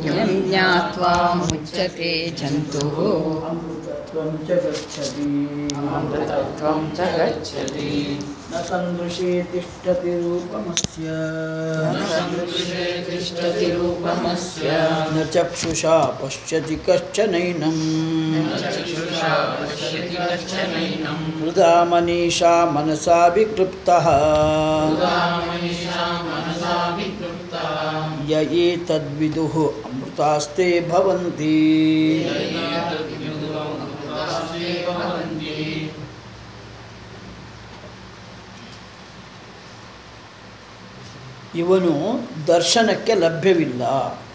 यं ज्ञात्वा मुच्यते जन्तुः अमृतत्वं च गच्छति अमृतत्वं च गच्छति न सन्दृशे तिष्ठति रूपमस्य तिष्ठति रूपमस्य न चक्षुषा पश्यति कश्चनैनम् हृदा मनीषा मनसा विक्लृप्तः य एतद्विदुः अमृतास्ते भवन्ति ಇವನು ದರ್ಶನಕ್ಕೆ ಲಭ್ಯವಿಲ್ಲ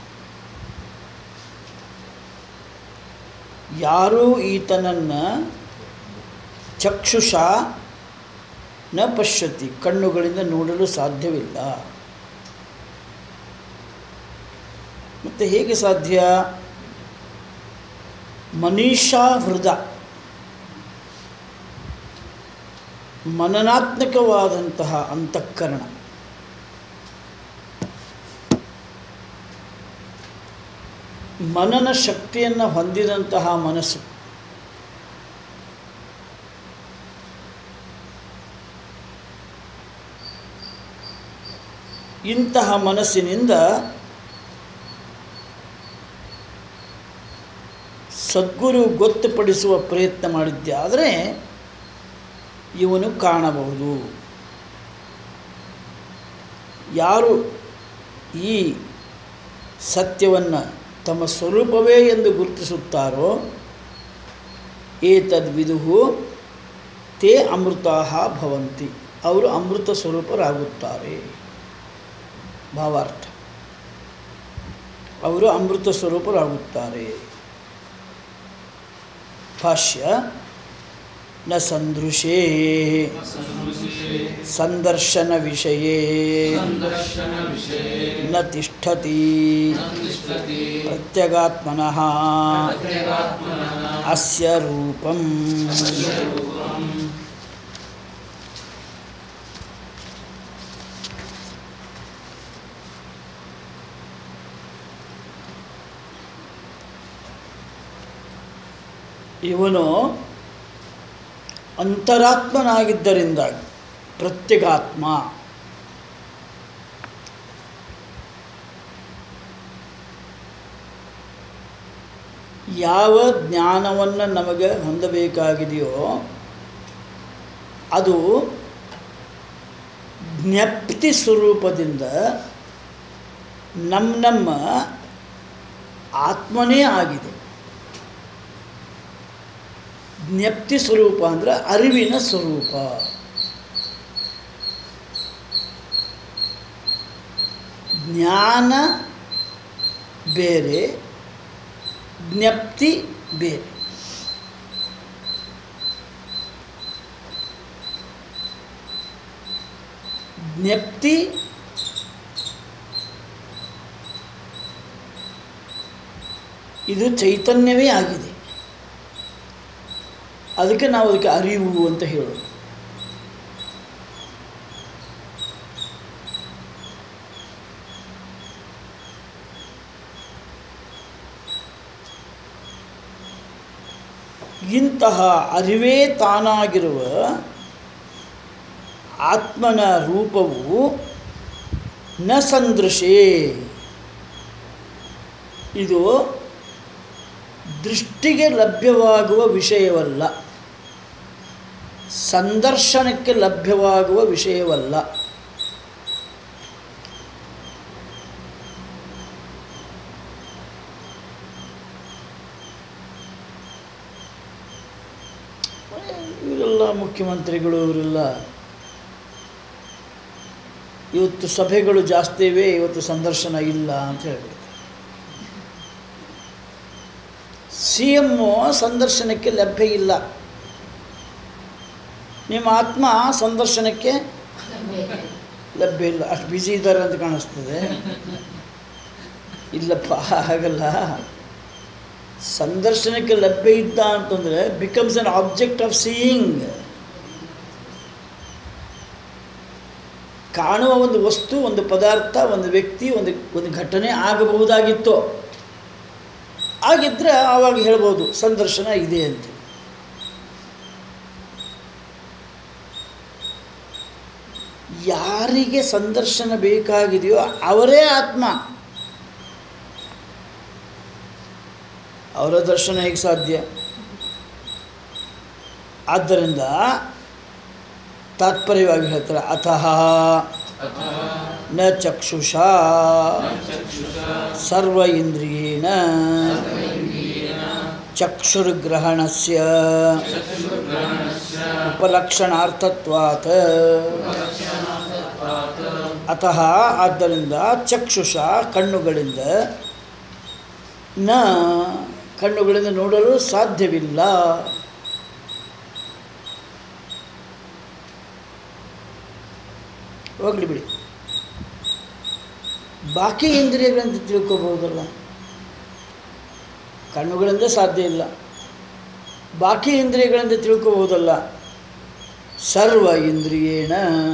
ಯಾರೂ ಈತನನ್ನು ಚಕ್ಷುಷ ನ ಪಶ್ಯತಿ ಕಣ್ಣುಗಳಿಂದ ನೋಡಲು ಸಾಧ್ಯವಿಲ್ಲ ಮತ್ತು ಹೇಗೆ ಸಾಧ್ಯ ಮನೀಷಾ ಹೃದ ಮನನಾತ್ಮಕವಾದಂತಹ ಅಂತಃಕರಣ ಮನನ ಶಕ್ತಿಯನ್ನು ಹೊಂದಿದಂತಹ ಮನಸ್ಸು ಇಂತಹ ಮನಸ್ಸಿನಿಂದ ಸದ್ಗುರು ಗೊತ್ತುಪಡಿಸುವ ಪ್ರಯತ್ನ ಮಾಡಿದ್ದೆ ಆದರೆ ಇವನು ಕಾಣಬಹುದು ಯಾರು ಈ ಸತ್ಯವನ್ನು ತಮ್ಮ ಸ್ವರೂಪವೇ ಎಂದು ಗುರುತಿಸುತ್ತಾರೋ ಏತದ್ವಿದುಹು ತೇ ಅಮೃತಾ ಭವಂತಿ ಅವರು ಅಮೃತ ಸ್ವರೂಪರಾಗುತ್ತಾರೆ ಭಾವಾರ್ಥ ಅವರು ಅಮೃತ ಸ್ವರೂಪರಾಗುತ್ತಾರೆ ಭಾಷ್ಯ ನ ಸಂದೃಶೇ ಸಂದರ್ಶನ ವಿಷಯೇ ನ ತಿಷ್ಠತಿ ಪ್ರತ್ಯಗಾತ್ಮನಃ ಅಸ್ಯ ರೂಪಂ ಇವನು ಅಂತರಾತ್ಮನಾಗಿದ್ದರಿಂದಾಗಿ ಪ್ರತ್ಯಗಾತ್ಮ ಯಾವ ಜ್ಞಾನವನ್ನು ನಮಗೆ ಹೊಂದಬೇಕಾಗಿದೆಯೋ ಅದು ಜ್ಞಪ್ತಿ ಸ್ವರೂಪದಿಂದ ನಮ್ಮ ನಮ್ಮ ಆತ್ಮನೇ ಆಗಿದೆ ಜ್ಞಪ್ತಿ ಸ್ವರೂಪ ಅಂದರೆ ಅರಿವಿನ ಸ್ವರೂಪ ಜ್ಞಾನ ಬೇರೆ ಜ್ಞಪ್ತಿ ಬೇರೆ ಜ್ಞಪ್ತಿ ಇದು ಚೈತನ್ಯವೇ ಆಗಿದೆ ಅದಕ್ಕೆ ನಾವು ಅದಕ್ಕೆ ಅರಿವು ಅಂತ ಹೇಳೋದು ಇಂತಹ ಅರಿವೇ ತಾನಾಗಿರುವ ಆತ್ಮನ ರೂಪವು ನ ಸಂದೃಶೇ ಇದು ದೃಷ್ಟಿಗೆ ಲಭ್ಯವಾಗುವ ವಿಷಯವಲ್ಲ ಸಂದರ್ಶನಕ್ಕೆ ಲಭ್ಯವಾಗುವ ವಿಷಯವಲ್ಲ ಇವರೆಲ್ಲ ಮುಖ್ಯಮಂತ್ರಿಗಳು ಇವರೆಲ್ಲ ಇವತ್ತು ಸಭೆಗಳು ಜಾಸ್ತಿ ಇವೆ ಇವತ್ತು ಸಂದರ್ಶನ ಇಲ್ಲ ಅಂತ ಹೇಳ್ಬಿಡ್ತಾರೆ ಸಿ ಎಮ್ಮು ಸಂದರ್ಶನಕ್ಕೆ ಲಭ್ಯ ಇಲ್ಲ ನಿಮ್ಮ ಆತ್ಮ ಸಂದರ್ಶನಕ್ಕೆ ಲಭ್ಯ ಇಲ್ಲ ಅಷ್ಟು ಬ್ಯುಸಿ ಇದ್ದಾರೆ ಅಂತ ಕಾಣಿಸ್ತದೆ ಇಲ್ಲಪ್ಪ ಹಾಗಲ್ಲ ಸಂದರ್ಶನಕ್ಕೆ ಲಭ್ಯ ಇದ್ದ ಅಂತಂದರೆ becomes an object of seeing ಕಾಣುವ ಒಂದು ವಸ್ತು ಒಂದು ಪದಾರ್ಥ ಒಂದು ವ್ಯಕ್ತಿ ಒಂದು ಒಂದು ಘಟನೆ ಆಗಬಹುದಾಗಿತ್ತು ಆಗಿದ್ದರೆ ಆವಾಗ ಹೇಳ್ಬೋದು ಸಂದರ್ಶನ ಇದೆ ಅಂತ ಯಾರಿಗೆ ಸಂದರ್ಶನ ಬೇಕಾಗಿದೆಯೋ ಅವರೇ ಆತ್ಮ ಅವರ ದರ್ಶನ ಹೇಗೆ ಸಾಧ್ಯ ಆದ್ದರಿಂದ ತಾತ್ಪರ್ಯವಾಗಿ ಹೇಳ್ತಾರೆ ಅತಃ ನ ಚಕ್ಷುಷಾ ಸರ್ವ ಇಂದ್ರಿಯೇಣ ಚಕ್ಷುರ್ಗ್ರಹಣಸ್ಯ ಉಪಲಕ್ಷಣಾರ್ಥತ್ವಾತ್ ಅತಃ ಆದ್ದರಿಂದ ಚಕ್ಷುಷ ಕಣ್ಣುಗಳಿಂದ ನ ಕಣ್ಣುಗಳಿಂದ ನೋಡಲು ಸಾಧ್ಯವಿಲ್ಲ ಹೋಗಲಿ ಬಿಡಿ ಬಾಕಿ ಇಂದ್ರಿಯಗಳಿಂದ ತಿಳ್ಕೋಬಹುದಲ್ಲ ಕಣ್ಣುಗಳಿಂದ ಸಾಧ್ಯ ಇಲ್ಲ ಬಾಕಿ ಇಂದ್ರಿಯಗಳಿಂದ ತಿಳ್ಕೋಬಹುದಲ್ಲ ಸರ್ವ ಇಂದ್ರಿಯೇಣ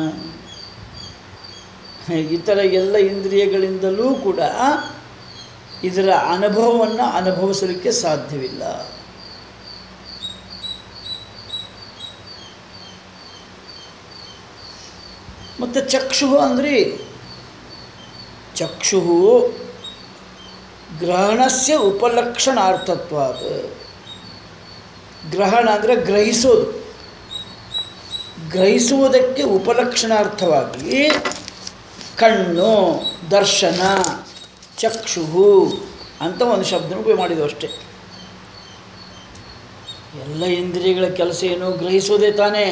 ಇತರ ಎಲ್ಲ ಇಂದ್ರಿಯಗಳಿಂದಲೂ ಕೂಡ ಇದರ ಅನುಭವವನ್ನು ಅನುಭವಿಸಲಿಕ್ಕೆ ಸಾಧ್ಯವಿಲ್ಲ ಮತ್ತು ಚಕ್ಷು ಅಂದ್ರಿ ಚಕ್ಷು ಗ್ರಹಣಸ್ಯ ಉಪಲಕ್ಷಣಾರ್ಥತ್ವಾದ ಗ್ರಹಣ ಅಂದರೆ ಗ್ರಹಿಸೋದು ಗ್ರಹಿಸುವುದಕ್ಕೆ ಉಪಲಕ್ಷಣಾರ್ಥವಾಗಿ ಕಣ್ಣು ದರ್ಶನ ಚಕ್ಷು ಅಂತ ಒಂದು ಶಬ್ದನ ಉಪಯೋಗ ಮಾಡಿದವು ಅಷ್ಟೇ ಎಲ್ಲ ಇಂದ್ರಿಯಗಳ ಕೆಲಸ ಏನು ಗ್ರಹಿಸೋದೇ ತಾನೇ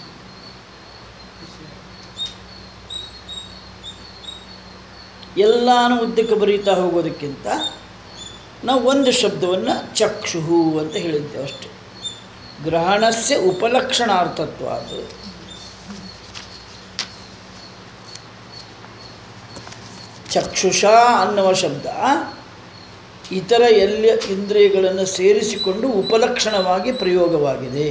ಎಲ್ಲಾನು ಉದ್ದಕ್ಕೆ ಬರೀತಾ ಹೋಗೋದಕ್ಕಿಂತ ನಾವು ಒಂದು ಶಬ್ದವನ್ನು ಚಕ್ಷು ಅಂತ ಹೇಳಿದ್ದೇವೆ ಅಷ್ಟೆ ಗ್ರಹಣಸ್ಯ ಉಪಲಕ್ಷಣಾರ್ಥತ್ವ ಅದು ಚಕ್ಷುಷ ಅನ್ನುವ ಶಬ್ದ ಇತರ ಎಲ್ಲ ಇಂದ್ರಿಯಗಳನ್ನು ಸೇರಿಸಿಕೊಂಡು ಉಪಲಕ್ಷಣವಾಗಿ ಪ್ರಯೋಗವಾಗಿದೆ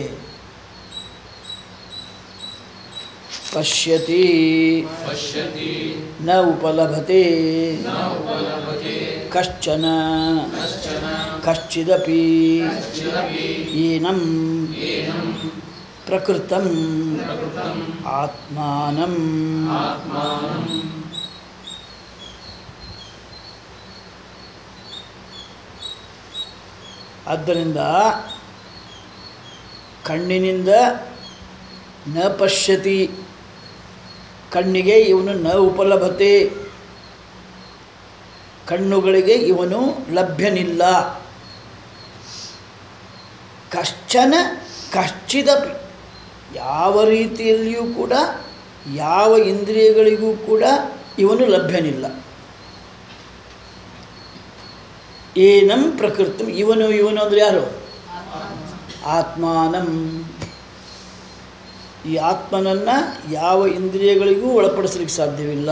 ಪಶ್ಯತಿ ಪಶ್ಯತಿ ನ ಉಪಲಭತೆ ನ ಉಪಲಭತೆ ಕಶ್ಚನ ಕಶ್ಚನ ಕಶ್ಚಿದಪಿ ಕಶ್ಚಿದಪಿ ಏನಂ ಏನಂ ಪ್ರಕೃತಂ ಪ್ರಕೃತಂ ಆತ್ಮಾನಂ ಆತ್ಮಾನಂ ಆದ್ದರಿಂದ ಕಣ್ಣಿನಿಂದ ನ ಪಶ್ಯತಿ ಕಣ್ಣಿಗೆ ಇವನು ನ ಉಪಲಭತೆ ಕಣ್ಣುಗಳಿಗೆ ಇವನು ಲಭ್ಯನಿಲ್ಲ ಕಶ್ಚನ ಕಶ್ಚಿದಪಿ ಯಾವ ರೀತಿಯಲ್ಲಿಯೂ ಕೂಡ ಯಾವ ಇಂದ್ರಿಯಗಳಿಗೂ ಕೂಡ ಇವನು ಲಭ್ಯನಿಲ್ಲ ಏನಂ ಪ್ರಕೃತಿ ಇವನು ಇವನು ಅಂದರೆ ಯಾರು ಆತ್ಮಾನಂ ಈ ಆತ್ಮನನ್ನು ಯಾವ ಇಂದ್ರಿಯಗಳಿಗೂ ಒಳಪಡಿಸಲಿಕ್ಕೆ ಸಾಧ್ಯವಿಲ್ಲ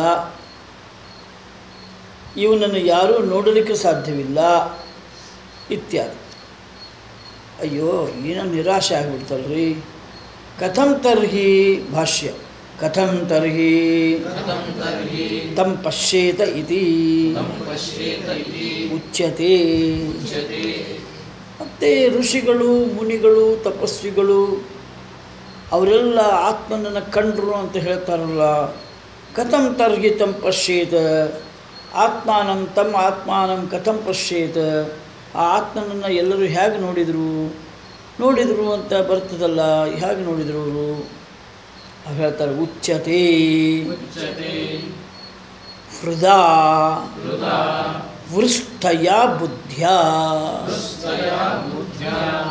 ಇವನನ್ನು ಯಾರೂ ನೋಡಲಿಕ್ಕೆ ಸಾಧ್ಯವಿಲ್ಲ ಇತ್ಯಾದಿ ಅಯ್ಯೋ ಏನೋ ನಿರಾಶೆ ಆಗಿಬಿಡ್ತಲ್ರಿ ಕಥಂ ತರ್ಹಿ ಭಾಷ್ಯ ಕಥಂ ತರ್ಹಿ ಕಥಂ ತರ್ಹಿ ತಂ ಪಶ್ಯೇತ ಇತಿ ತಂ ಪಶ್ಯೇತ ಇತಿ ಉಚ್ಯತೆ ಉಚ್ಯತೆ ಮತ್ತು ಋಷಿಗಳು ಮುನಿಗಳು ತಪಸ್ವಿಗಳು ಅವರೆಲ್ಲ ಆತ್ಮನನ್ನು ಕಂಡ್ರು ಅಂತ ಹೇಳ್ತಾರಲ್ಲ ಕಥಂ ತರ್ಗಿ ತಂ ಪಶ್ಯೇತ ಆತ್ಮಾನಂ ತಮ್ಮ ಆತ್ಮಾನಂ ಕಥಂ ಪಶ್ಯೇತ ಆ ಆತ್ಮನನ್ನು ಎಲ್ಲರೂ ಹೇಗೆ ನೋಡಿದರು ನೋಡಿದರು ಅಂತ ಬರ್ತದಲ್ಲ ಹೇಗೆ ನೋಡಿದರು ಅವರು ಅವ್ರು ಹೇಳ್ತಾರೆ ಉಚ್ಯತೆ ಉಚ್ಯತೆ ಹೃದಾ ಹೃದಾ ವೃಸ್ಥಯ ಬುದ್ಧ್ಯ ಹೃದಯ ಬುದ್ಧ್ಯ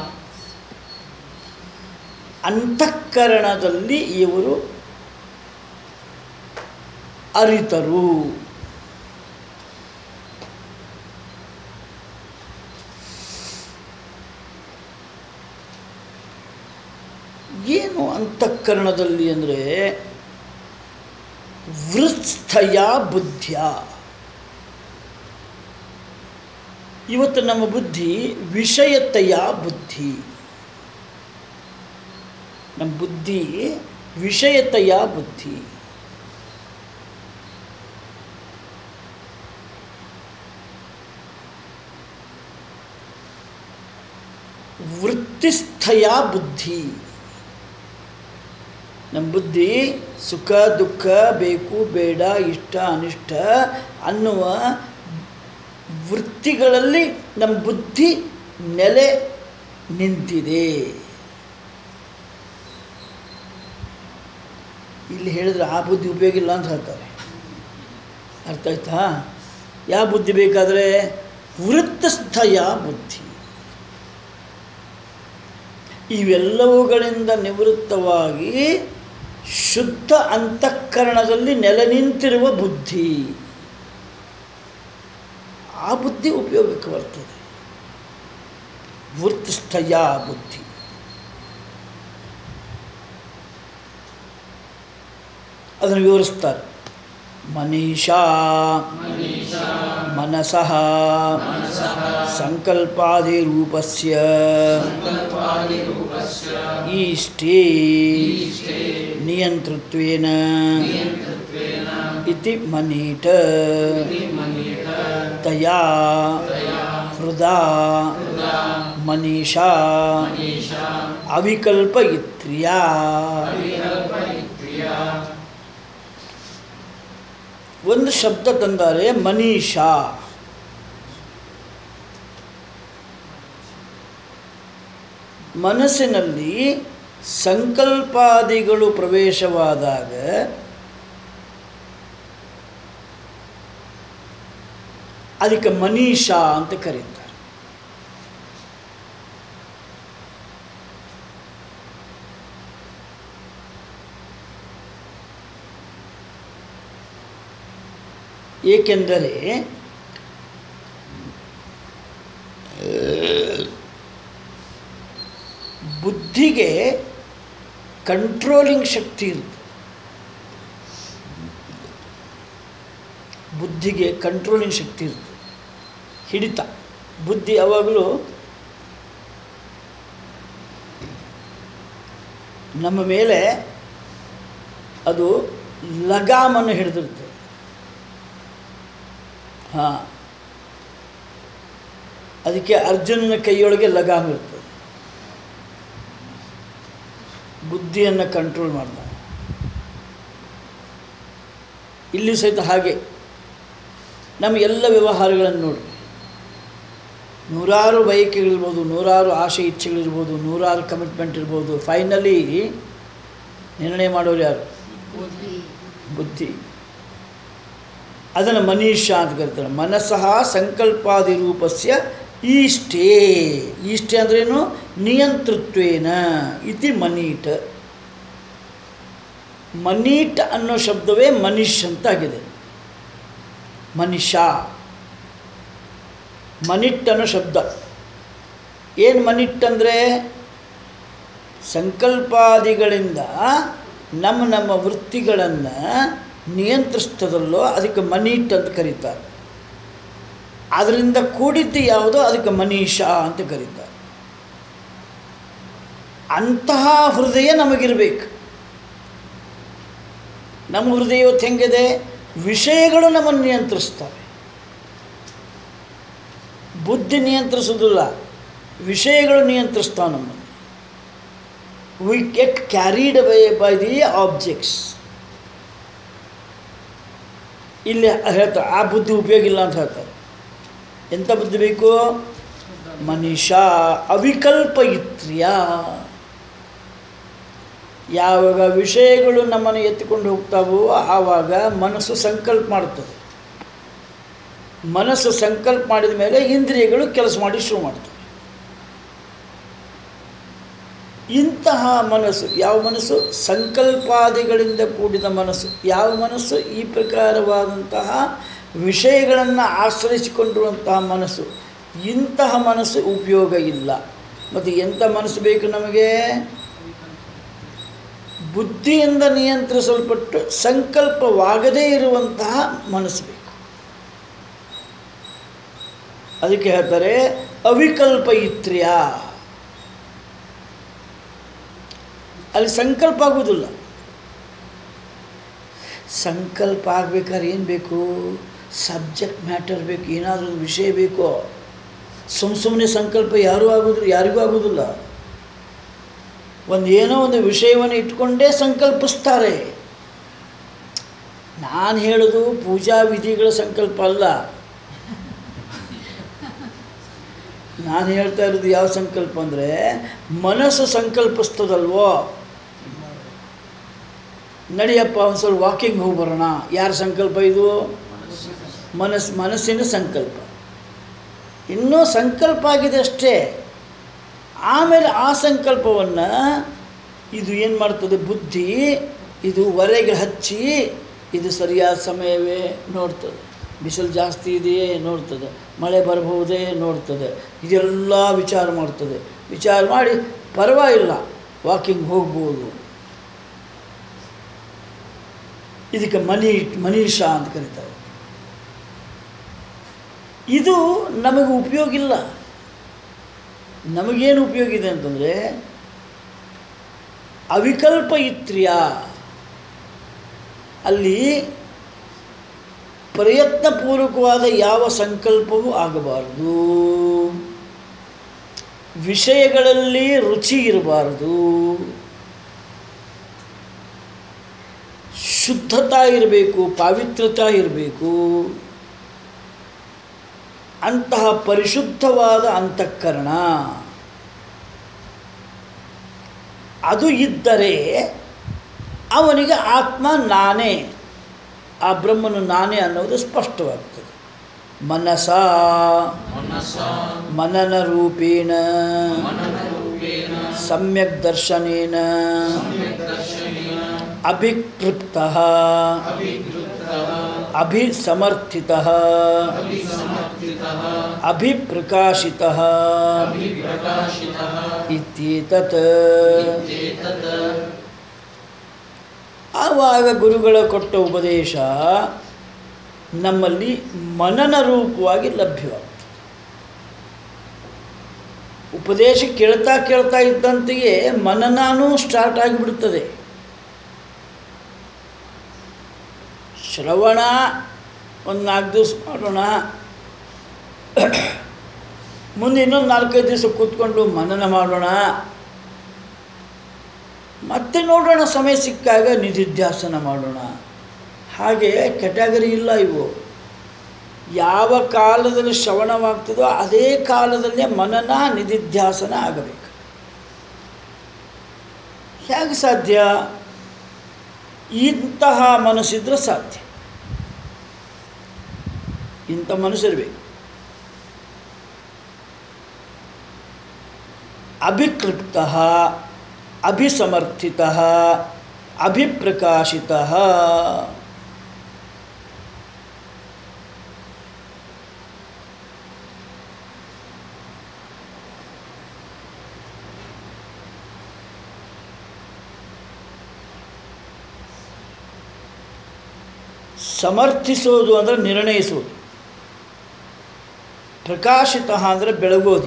ಅಂತಃಕರಣದಲ್ಲಿ ಇವರು ಅರಿತರು ಏನು ಅಂತಃಕರಣದಲ್ಲಿ ಅಂದರೆ ವೃಸ್ಥಯ ಬುದ್ಧಿಯ ಇವತ್ತು ನಮ್ಮ ಬುದ್ಧಿ ವಿಷಯತೆಯ ಬುದ್ಧಿ ನಮ್ಮ ಬುದ್ಧಿ ವಿಷಯತೆಯ ಬುದ್ಧಿ ವೃತ್ತಿಸ್ಥಯ ಬುದ್ಧಿ ನಮ್ಮ ಬುದ್ಧಿ ಸುಖ ದುಃಖ ಬೇಕು ಬೇಡ ಇಷ್ಟ ಅನಿಷ್ಟ ಅನ್ನುವ ವೃತ್ತಿಗಳಲ್ಲಿ ನಮ್ಮ ಬುದ್ಧಿ ನೆಲೆ ನಿಂತಿದೆ ಇಲ್ಲಿ ಹೇಳಿದ್ರೆ ಆ ಬುದ್ಧಿ ಉಪಯೋಗ ಇಲ್ಲ ಅಂತ ಹೇಳ್ತಾರೆ ಅರ್ಥ ಆಯ್ತಾ ಯಾವ ಬುದ್ಧಿ ಬೇಕಾದರೆ ವೃತ್ತಸ್ಥಯ ಬುದ್ಧಿ ಇವೆಲ್ಲವುಗಳಿಂದ ನಿವೃತ್ತವಾಗಿ ಶುದ್ಧ ಅಂತಃಕರಣದಲ್ಲಿ ನೆಲೆ ನಿಂತಿರುವ ಬುದ್ಧಿ ಆ ಬುದ್ಧಿ ಉಪಯೋಗಕ್ಕೆ ಬರ್ತದೆ ವೃತ್ತಸ್ಥಯ ಬುದ್ಧಿ ಅದನ್ನು ವಿವರಿಸ್ತಾರೆ ಮನೀಷಾ ಮನೀಷಾ ಮನಸಃ ಮನಸಃ ಸಂಕಲ್ಪಾದಿರೂಪಸ್ಯ ಸಂಕಲ್ಪಾದಿರೂಪಸ್ಯ ಈಷ್ಟೇ ಈಷ್ಟೇ ನಿಯಂತೃತ್ವೇನ ನಿಯಂತೃತ್ವೇನ ಇತಿ ಮನೀಟ ಇತಿ ಮನೀತ ತಯಾ ತಯಾ ಹೃದಾ ಹೃದಾ ಮನೀಷಾ ಮನೀಷಾ ಅವಿಕಲ್ಪಯಿತ್ರ್ಯಾ ಅವಿಕಲ್ಪಯಿತ್ರ್ಯ ಒಂದು ಶಬ್ದ ತಂದರೆ ಮನೀಷಾ ಮನಸ್ಸಿನಲ್ಲಿ ಸಂಕಲ್ಪಾದಿಗಳು ಪ್ರವೇಶವಾದಾಗ ಅದಕ್ಕೆ ಮನೀಷಾ ಅಂತ ಕರೀತಾರೆ ಏಕೆಂದರೆ ಬುದ್ಧಿಗೆ ಕಂಟ್ರೋಲಿಂಗ್ ಶಕ್ತಿ ಇರುತ್ತೆ ಬುದ್ಧಿಗೆ ಕಂಟ್ರೋಲಿಂಗ್ ಶಕ್ತಿ ಇರುತ್ತೆ ಹಿಡಿತ ಬುದ್ಧಿ ಯಾವಾಗಲೂ ನಮ್ಮ ಮೇಲೆ ಅದು ಲಗಾಮನ್ನು ಹಿಡಿದಿರ್ತದೆ ಹಾಂ ಅದಕ್ಕೆ ಅರ್ಜುನನ ಕೈಯೊಳಗೆ ಲಗಾಮ್ ಇರ್ತದೆ ಬುದ್ಧಿಯನ್ನು ಕಂಟ್ರೋಲ್ ಮಾಡ್ತಾನೆ ಇಲ್ಲಿ ಸಹಿತ ಹಾಗೆ ನಮ್ಮ ಎಲ್ಲ ವ್ಯವಹಾರಗಳನ್ನು ನೋಡಿ ನೂರಾರು ಬಯಕೆಗಳಿರ್ಬೋದು ನೂರಾರು ಆಸೆ ಇಚ್ಛೆಗಳಿರ್ಬೋದು ನೂರಾರು ಕಮಿಟ್ಮೆಂಟ್ ಇರ್ಬೋದು ಫೈನಲಿ ನಿರ್ಣಯ ಮಾಡೋರು ಯಾರು ಬುದ್ಧಿ ಅದನ್ನು ಮನೀಷಾ ಅಂತ ಕರೀತಾರೆ ಮನಸ್ಸಃ ಸಂಕಲ್ಪಾದಿ ರೂಪಸ್ಯ ಈಷ್ಟೇ ಈಷ್ಟೇ ಅಂದ್ರೇನು ನಿಯಂತೃತ್ವೇನ ಇತಿ ಮನೀಟ್ ಮನೀಟ್ ಅನ್ನೋ ಶಬ್ದವೇ ಮನಿಷ್ ಅಂತ ಆಗಿದೆ ಮನಿಷಾ ಮನಿಟ್ ಅನ್ನೋ ಶಬ್ದ ಏನು ಮನಿಟ್ ಅಂದರೆ ಸಂಕಲ್ಪಾದಿಗಳಿಂದ ನಮ್ಮ ನಮ್ಮ ವೃತ್ತಿಗಳನ್ನು ನಿಯಂತ್ರಿಸ್ತದಲ್ಲೋ ಅದಕ್ಕೆ ಮನೀಟ್ ಅಂತ ಕರೀತಾರೆ ಅದರಿಂದ ಕೂಡಿದ್ದು ಯಾವುದೋ ಅದಕ್ಕೆ ಮನೀಷಾ ಅಂತ ಕರೀತಾರೆ ಅಂತಹ ಹೃದಯ ನಮಗಿರಬೇಕು ನಮ್ಮ ಹೃದಯ ಇವತ್ತು ಹೆಂಗಿದೆ ವಿಷಯಗಳು ನಮ್ಮನ್ನು ನಿಯಂತ್ರಿಸ್ತವೆ ಬುದ್ಧಿ ನಿಯಂತ್ರಿಸೋದಿಲ್ಲ ವಿಷಯಗಳು ನಿಯಂತ್ರಿಸ್ತಾವೆ ನಮ್ಮನ್ನು we get carried away by the objects ಇಲ್ಲಿ ಹೇಳ್ತಾರೆ ಆ ಬುದ್ಧಿ ಉಪಯೋಗ ಇಲ್ಲ ಅಂತ ಹೇಳ್ತಾರೆ ಎಂಥ ಬುದ್ಧಿ ಬೇಕು ಮನುಷ್ಯ ಅವಿಕಲ್ಪಯಿತ್ರ್ಯ ಯಾವಾಗ ವಿಷಯಗಳು ನಮ್ಮನ್ನು ಎತ್ತಿಕೊಂಡು ಹೋಗ್ತಾವೋ ಆವಾಗ ಮನಸ್ಸು ಸಂಕಲ್ಪ ಮಾಡುತ್ತದೆ ಮನಸ್ಸು ಸಂಕಲ್ಪ ಮಾಡಿದ ಮೇಲೆ ಇಂದ್ರಿಯಗಳು ಕೆಲಸ ಮಾಡಿ ಶುರು ಮಾಡ್ತವೆ ಇಂತಹ ಮನಸ್ಸು ಯಾವ ಮನಸ್ಸು ಸಂಕಲ್ಪಾದಿಗಳಿಂದ ಕೂಡಿದ ಮನಸ್ಸು ಯಾವ ಮನಸ್ಸು ಈ ಪ್ರಕಾರವಾದಂತಹ ವಿಷಯಗಳನ್ನು ಆಶ್ರಯಿಸಿಕೊಂಡಿರುವಂತಹ ಮನಸ್ಸು ಇಂತಹ ಮನಸ್ಸು ಉಪಯೋಗ ಇಲ್ಲ ಮತ್ತು ಎಂಥ ಮನಸ್ಸು ಬೇಕು ನಮಗೆ ಬುದ್ಧಿಯಿಂದ ನಿಯಂತ್ರಿಸಲ್ಪಟ್ಟು ಸಂಕಲ್ಪವಾಗದೇ ಇರುವಂತಹ ಮನಸ್ಸು ಬೇಕು ಅದಕ್ಕೆ ಹೇಳ್ತಾರೆ ಅವಿಕಲ್ಪಯಿತ್ರ್ಯ ಅಲ್ಲಿ ಸಂಕಲ್ಪ ಆಗೋದಿಲ್ಲ ಸಂಕಲ್ಪ ಆಗ್ಬೇಕಾದ್ರೆ ಏನು ಬೇಕು ಸಬ್ಜೆಕ್ಟ್ ಮ್ಯಾಟರ್ ಬೇಕು ಏನಾದರೂ ಒಂದು ವಿಷಯ ಬೇಕು ಸುಮ್ಮ ಸುಮ್ಮನೆ ಸಂಕಲ್ಪ ಯಾರೂ ಆಗೋದಿಲ್ಲ ಯಾರಿಗೂ ಆಗೋದಿಲ್ಲ ಒಂದು ಏನೋ ಒಂದು ವಿಷಯವನ್ನು ಇಟ್ಕೊಂಡೇ ಸಂಕಲ್ಪಿಸ್ತಾರೆ ನಾನು ಹೇಳೋದು ಪೂಜಾ ವಿಧಿಗಳ ಸಂಕಲ್ಪ ಅಲ್ಲ ನಾನು ಹೇಳ್ತಾ ಇರೋದು ಯಾವ ಸಂಕಲ್ಪ ಅಂದರೆ ಮನಸ್ಸು ಸಂಕಲ್ಪಿಸ್ತದಲ್ವೋ ನಡಿಯಪ್ಪ ಒಂದು ಸ್ವಲ್ಪ ವಾಕಿಂಗ್ ಹೋಗಿ ಬರೋಣ ಯಾರ ಸಂಕಲ್ಪ ಇದು ಮನಸ್ಸು ಮನಸ್ಸಿನ ಸಂಕಲ್ಪ ಇನ್ನೂ ಸಂಕಲ್ಪ ಆಗಿದೆ ಅಷ್ಟೇ ಆಮೇಲೆ ಆ ಸಂಕಲ್ಪವನ್ನು ಇದು ಏನು ಮಾಡ್ತದೆ ಬುದ್ಧಿ ಇದು ಹೊರಗೆ ಹಚ್ಚಿ ಇದು ಸರಿಯಾದ ಸಮಯವೇ ನೋಡ್ತದೆ ಬಿಸಿಲು ಜಾಸ್ತಿ ಇದೆಯೇ ನೋಡ್ತದೆ ಮಳೆ ಬರಬಹುದೇ ನೋಡ್ತದೆ ಇದೆಲ್ಲ ವಿಚಾರ ಮಾಡ್ತದೆ ವಿಚಾರ ಮಾಡಿ ಪರವಾಗಿಲ್ಲ ವಾಕಿಂಗ್ ಹೋಗ್ಬೋದು ಇದಕ್ಕೆ ಮನಿ ಮನೀಷಾ ಅಂತ ಕರೀತಾರೆ ಇದು ನಮಗೆ ಉಪಯೋಗ ಇಲ್ಲ ನಮಗೇನು ಉಪಯೋಗ ಇದೆ ಅಂತಂದರೆ ಅವಿಕಲ್ಪ ಇತ್ರ್ಯ ಅಲ್ಲಿ ಪ್ರಯತ್ನಪೂರ್ವಕವಾದ ಯಾವ ಸಂಕಲ್ಪವೂ ಆಗಬಾರದು ವಿಷಯಗಳಲ್ಲಿ ರುಚಿ ಇರಬಾರದು ಶುದ್ಧತಾ ಇರಬೇಕು ಪಾವಿತ್ರತಾ ಇರಬೇಕು ಅಂತಹ ಪರಿಶುದ್ಧವಾದ ಅಂತಃಕರಣ ಅದು ಇದ್ದರೆ ಅವನಿಗೆ ಆತ್ಮ ನಾನೇ ಆ ಬ್ರಹ್ಮನು ನಾನೇ ಅನ್ನೋದು ಸ್ಪಷ್ಟವಾಗ್ತದೆ ಮನಸ ಮನಸ ಮನನ ರೂಪೇಣ ಮನನರೂಪೇಣ ಸಮ್ಯಕ್ ದರ್ಶನೇನ ದರ್ಶನೇನ ಅಭಿಕೃಪ್ತ ಅಭಿವೃತ್ತಃ ಅಭಿಸಮರ್ಥಿತ ಅಭಿಸಮರ್ಥಿತಃ ಅಭಿಪ್ರಕಾಶಿತ ಅಭಿಪ್ರಕಾಶಿತಃ ಇತ್ಯೇತತ್ ಇತ್ಯೇತತ್ ಆವಾಗ ಗುರುಗಳ ಕೊಟ್ಟ ಉಪದೇಶ ನಮ್ಮಲ್ಲಿ ಮನನ ರೂಪವಾಗಿ ಲಭ್ಯವಾಗ್ತದೆ ಉಪದೇಶ ಕೇಳ್ತಾ ಕೇಳ್ತಾ ಇದ್ದಂತೆಯೇ ಮನನೂ ಸ್ಟಾರ್ಟ್ ಆಗಿಬಿಡುತ್ತದೆ ಶ್ರವಣ ಒಂದು ನಾಲ್ಕು ದಿವಸ ಮಾಡೋಣ ಮುಂದೆ ಇನ್ನೊಂದು ನಾಲ್ಕೈದು ದಿವಸ ಕೂತ್ಕೊಂಡು ಮನನ ಮಾಡೋಣ ಮತ್ತೆ ನೋಡೋಣ ಸಮಯ ಸಿಕ್ಕಾಗ ನಿಧಿಧ್ಯಾಸನ ಮಾಡೋಣ ಹಾಗೆ ಕೆಟಗರಿ ಇಲ್ಲ ಇವು ಯಾವ ಕಾಲದಲ್ಲಿ ಶ್ರವಣವಾಗ್ತದೋ ಅದೇ ಕಾಲದಲ್ಲೇ ಮನನ ನಿಧಿಧ್ಯಾಸನ ಆಗಬೇಕು ಹೇಗೆ ಸಾಧ್ಯ ಇಂತಹ ಮನಸ್ಸಿದ್ರೆ ಸಾಧ್ಯ ಇಂಥ ಮನಸ್ಸಿರಬೇಕು ಅಭಿಕೃಪ್ತ ಅಭಿಸಮರ್ಥಿತ ಅಭಿಪ್ರಕಾಶಿತ ಸಮರ್ಥಿಸೋದು ಅಂದರೆ ನಿರ್ಣಯಿಸೋದು ಪ್ರಕಾಶಿತ ಅಂದರೆ ಬೆಳಗೋದು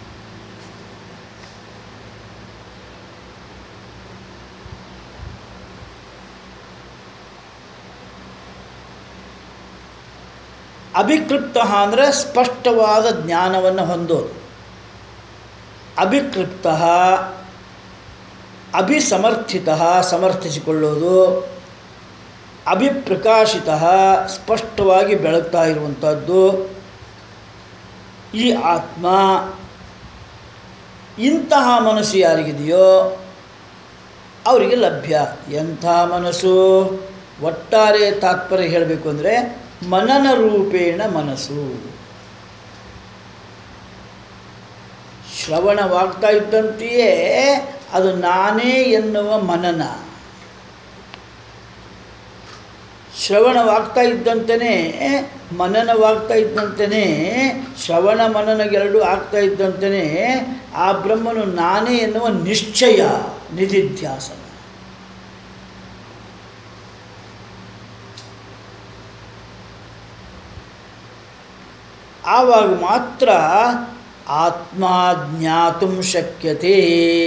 ಅಭಿಕೃಪ್ತ ಅಂದರೆ ಸ್ಪಷ್ಟವಾದ ಜ್ಞಾನವನ್ನು ಹೊಂದೋದು ಅಭಿಕೃಪ್ತ ಅಭಿಸಮರ್ಥಿತ ಸಮರ್ಥಿಸಿಕೊಳ್ಳೋದು ಅಭಿಪ್ರಕಾಶಿತ ಸ್ಪಷ್ಟವಾಗಿ ಬೆಳಗ್ತಾ ಇರುವಂಥದ್ದು ಈ ಆತ್ಮ ಇಂತಹ ಮನಸ್ಸು ಯಾರಿಗಿದೆಯೋ ಅವರಿಗೆ ಲಭ್ಯ ಎಂಥ ಮನಸ್ಸು ಒಟ್ಟಾರೆ ತಾತ್ಪರ್ಯ ಹೇಳಬೇಕು ಅಂದರೆ ಮನನ ರೂಪೇಣ ಮನಸ್ಸು ಶ್ರವಣವಾಗ್ತಾ ಇದ್ದಂತೆಯೇ ಅದು ನಾನೇ ಎನ್ನುವ ಮನನ ಶ್ರವಣವಾಗ್ತಾ ಇದ್ದಂತೆಯೇ ಮನನವಾಗ್ತಾ ಇದ್ದಂತೆಯೇ ಶ್ರವಣ ಮನನಗೆರಡು ಆಗ್ತಾ ಇದ್ದಂತೆಯೇ ಆ ಬ್ರಹ್ಮನು ನಾನೇ ಎನ್ನುವ ನಿಶ್ಚಯ ನಿಧಿಧ್ಯಾಸನ ಆವಾಗ ಮಾತ್ರ ಆತ್ಮ ಜ್ಞಾತು ಶಕ್ಯತೆ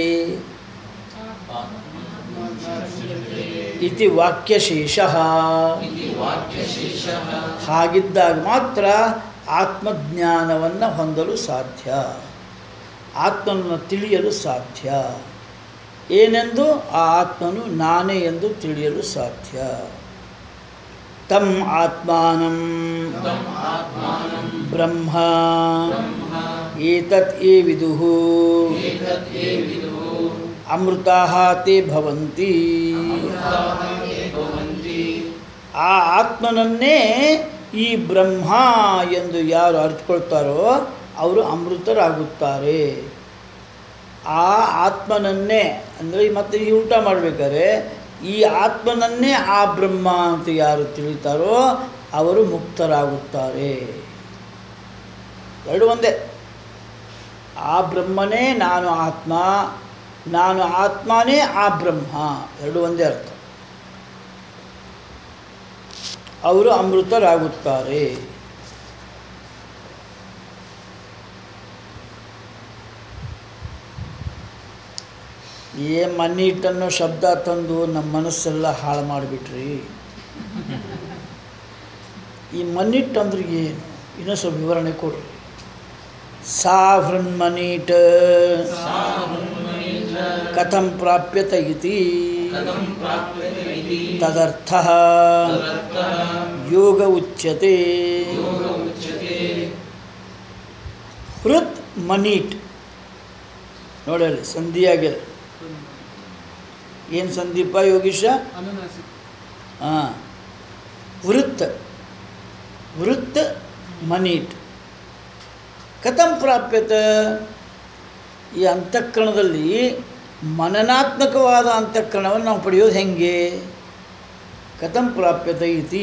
ಇತಿ ವಾಕ್ಯಶೇಷ इति वाक्यशेषः ಹಾಗಿದ್ದಾಗ ಮಾತ್ರ ಆತ್ಮಜ್ಞಾನವನ್ನು ಹೊಂದಲು ಸಾಧ್ಯ ಆತ್ಮನನ್ನು ತಿಳಿಯಲು ಸಾಧ್ಯ ಏನೆಂದು ಆ ಆತ್ಮನು ನಾನೇ ಎಂದು ತಿಳಿಯಲು ಸಾಧ್ಯ ತಮ್ ಆತ್ಮಾನಂ ತಮ್ ಆತ್ಮಾನಂ ಬ್ರಹ್ಮ ಬ್ರಹ್ಮ ಏತತ್ ಏ ವಿದುಃ ಏತತ್ ಏ ವಿದುಃ ಅಮೃತಾಃ ತೇ ಭವಂತಿ ಅಮೃತಾಃ ತೇ ಭವಂತಿ ಆ ಆತ್ಮನನ್ನೇ ಈ ಬ್ರಹ್ಮ ಎಂದು ಯಾರು ಅರ್ಥಕೊಳ್ತಾರೋ ಅವರು ಅಮೃತರಾಗುತ್ತಾರೆ ಆ ಆತ್ಮನನ್ನೇ ಅಂದರೆ ಮತ್ತೆ ಈ ಊಟ ಮಾಡಬೇಕಾದ್ರೆ ಈ ಆತ್ಮನನ್ನೇ ಆ ಬ್ರಹ್ಮ ಅಂತ ಯಾರು ತಿಳಿತಾರೋ ಅವರು ಮುಕ್ತರಾಗುತ್ತಾರೆ ಎರಡು ಒಂದೇ ಆ ಬ್ರಹ್ಮನೇ ನಾನು ಆತ್ಮ ನಾನು ಆತ್ಮನೇ ಆ ಬ್ರಹ್ಮ ಎರಡು ಒಂದೇ ಅರ್ಥ ಅವರು ಅಮೃತರಾಗುತ್ತಾರೆ ಏ ಮನ್ನಿಟ್ಟನ್ನೋ ಶಬ್ದ ತಂದು ನಮ್ಮ ಮನಸ್ಸೆಲ್ಲ ಹಾಳು ಮಾಡಿಬಿಟ್ರಿ ಈ ಮನ್ನಿಟ್ಟು ಅಂದ್ರೆ ಏನು ಇನ್ನೂ ಸ್ವಲ್ಪ ವಿವರಣೆ ಕೊಡ್ರಿ ಸಾ ಹೃನ್ಮನೀಟ್ ಸಾ ಹೃನ್ಮನೀತ ಕಥಂ ಪ್ರಾಪ್ಯತ ಇತಿ ಕಥಂ ಪ್ರಾಪ್ಯತೆ ಇತಿ ತದರ್ಥ ತದರ್ಥಃ ಯೋಗ ಉಚ್ಯತೆ ಯೋಗ ಉಚ್ಯತೆ ಹೃತ್ ಮನೀಟ್ ನೋಡಿ ಅಲ್ಲಿ ಸಂಧಿಯಾಗಿದೆ ಏನು ಸಂದೀಪ ಯೋಗೀಶ ಹಾಂ ವೃತ್ ವೃತ್ ಮನೀಟ್ ಕಥಂ ಪ್ರಾಪ್ಯತ ಈ ಅಂತಃಕರಣದಲ್ಲಿ ಮನನಾತ್ಮಕವಾದ ಅಂತಃಕರಣವನ್ನು ನಾವು ಪಡೆಯೋದು ಹೆಂಗೆ ಕಥಂ ಪ್ರಾಪ್ಯತೆ ಇತಿ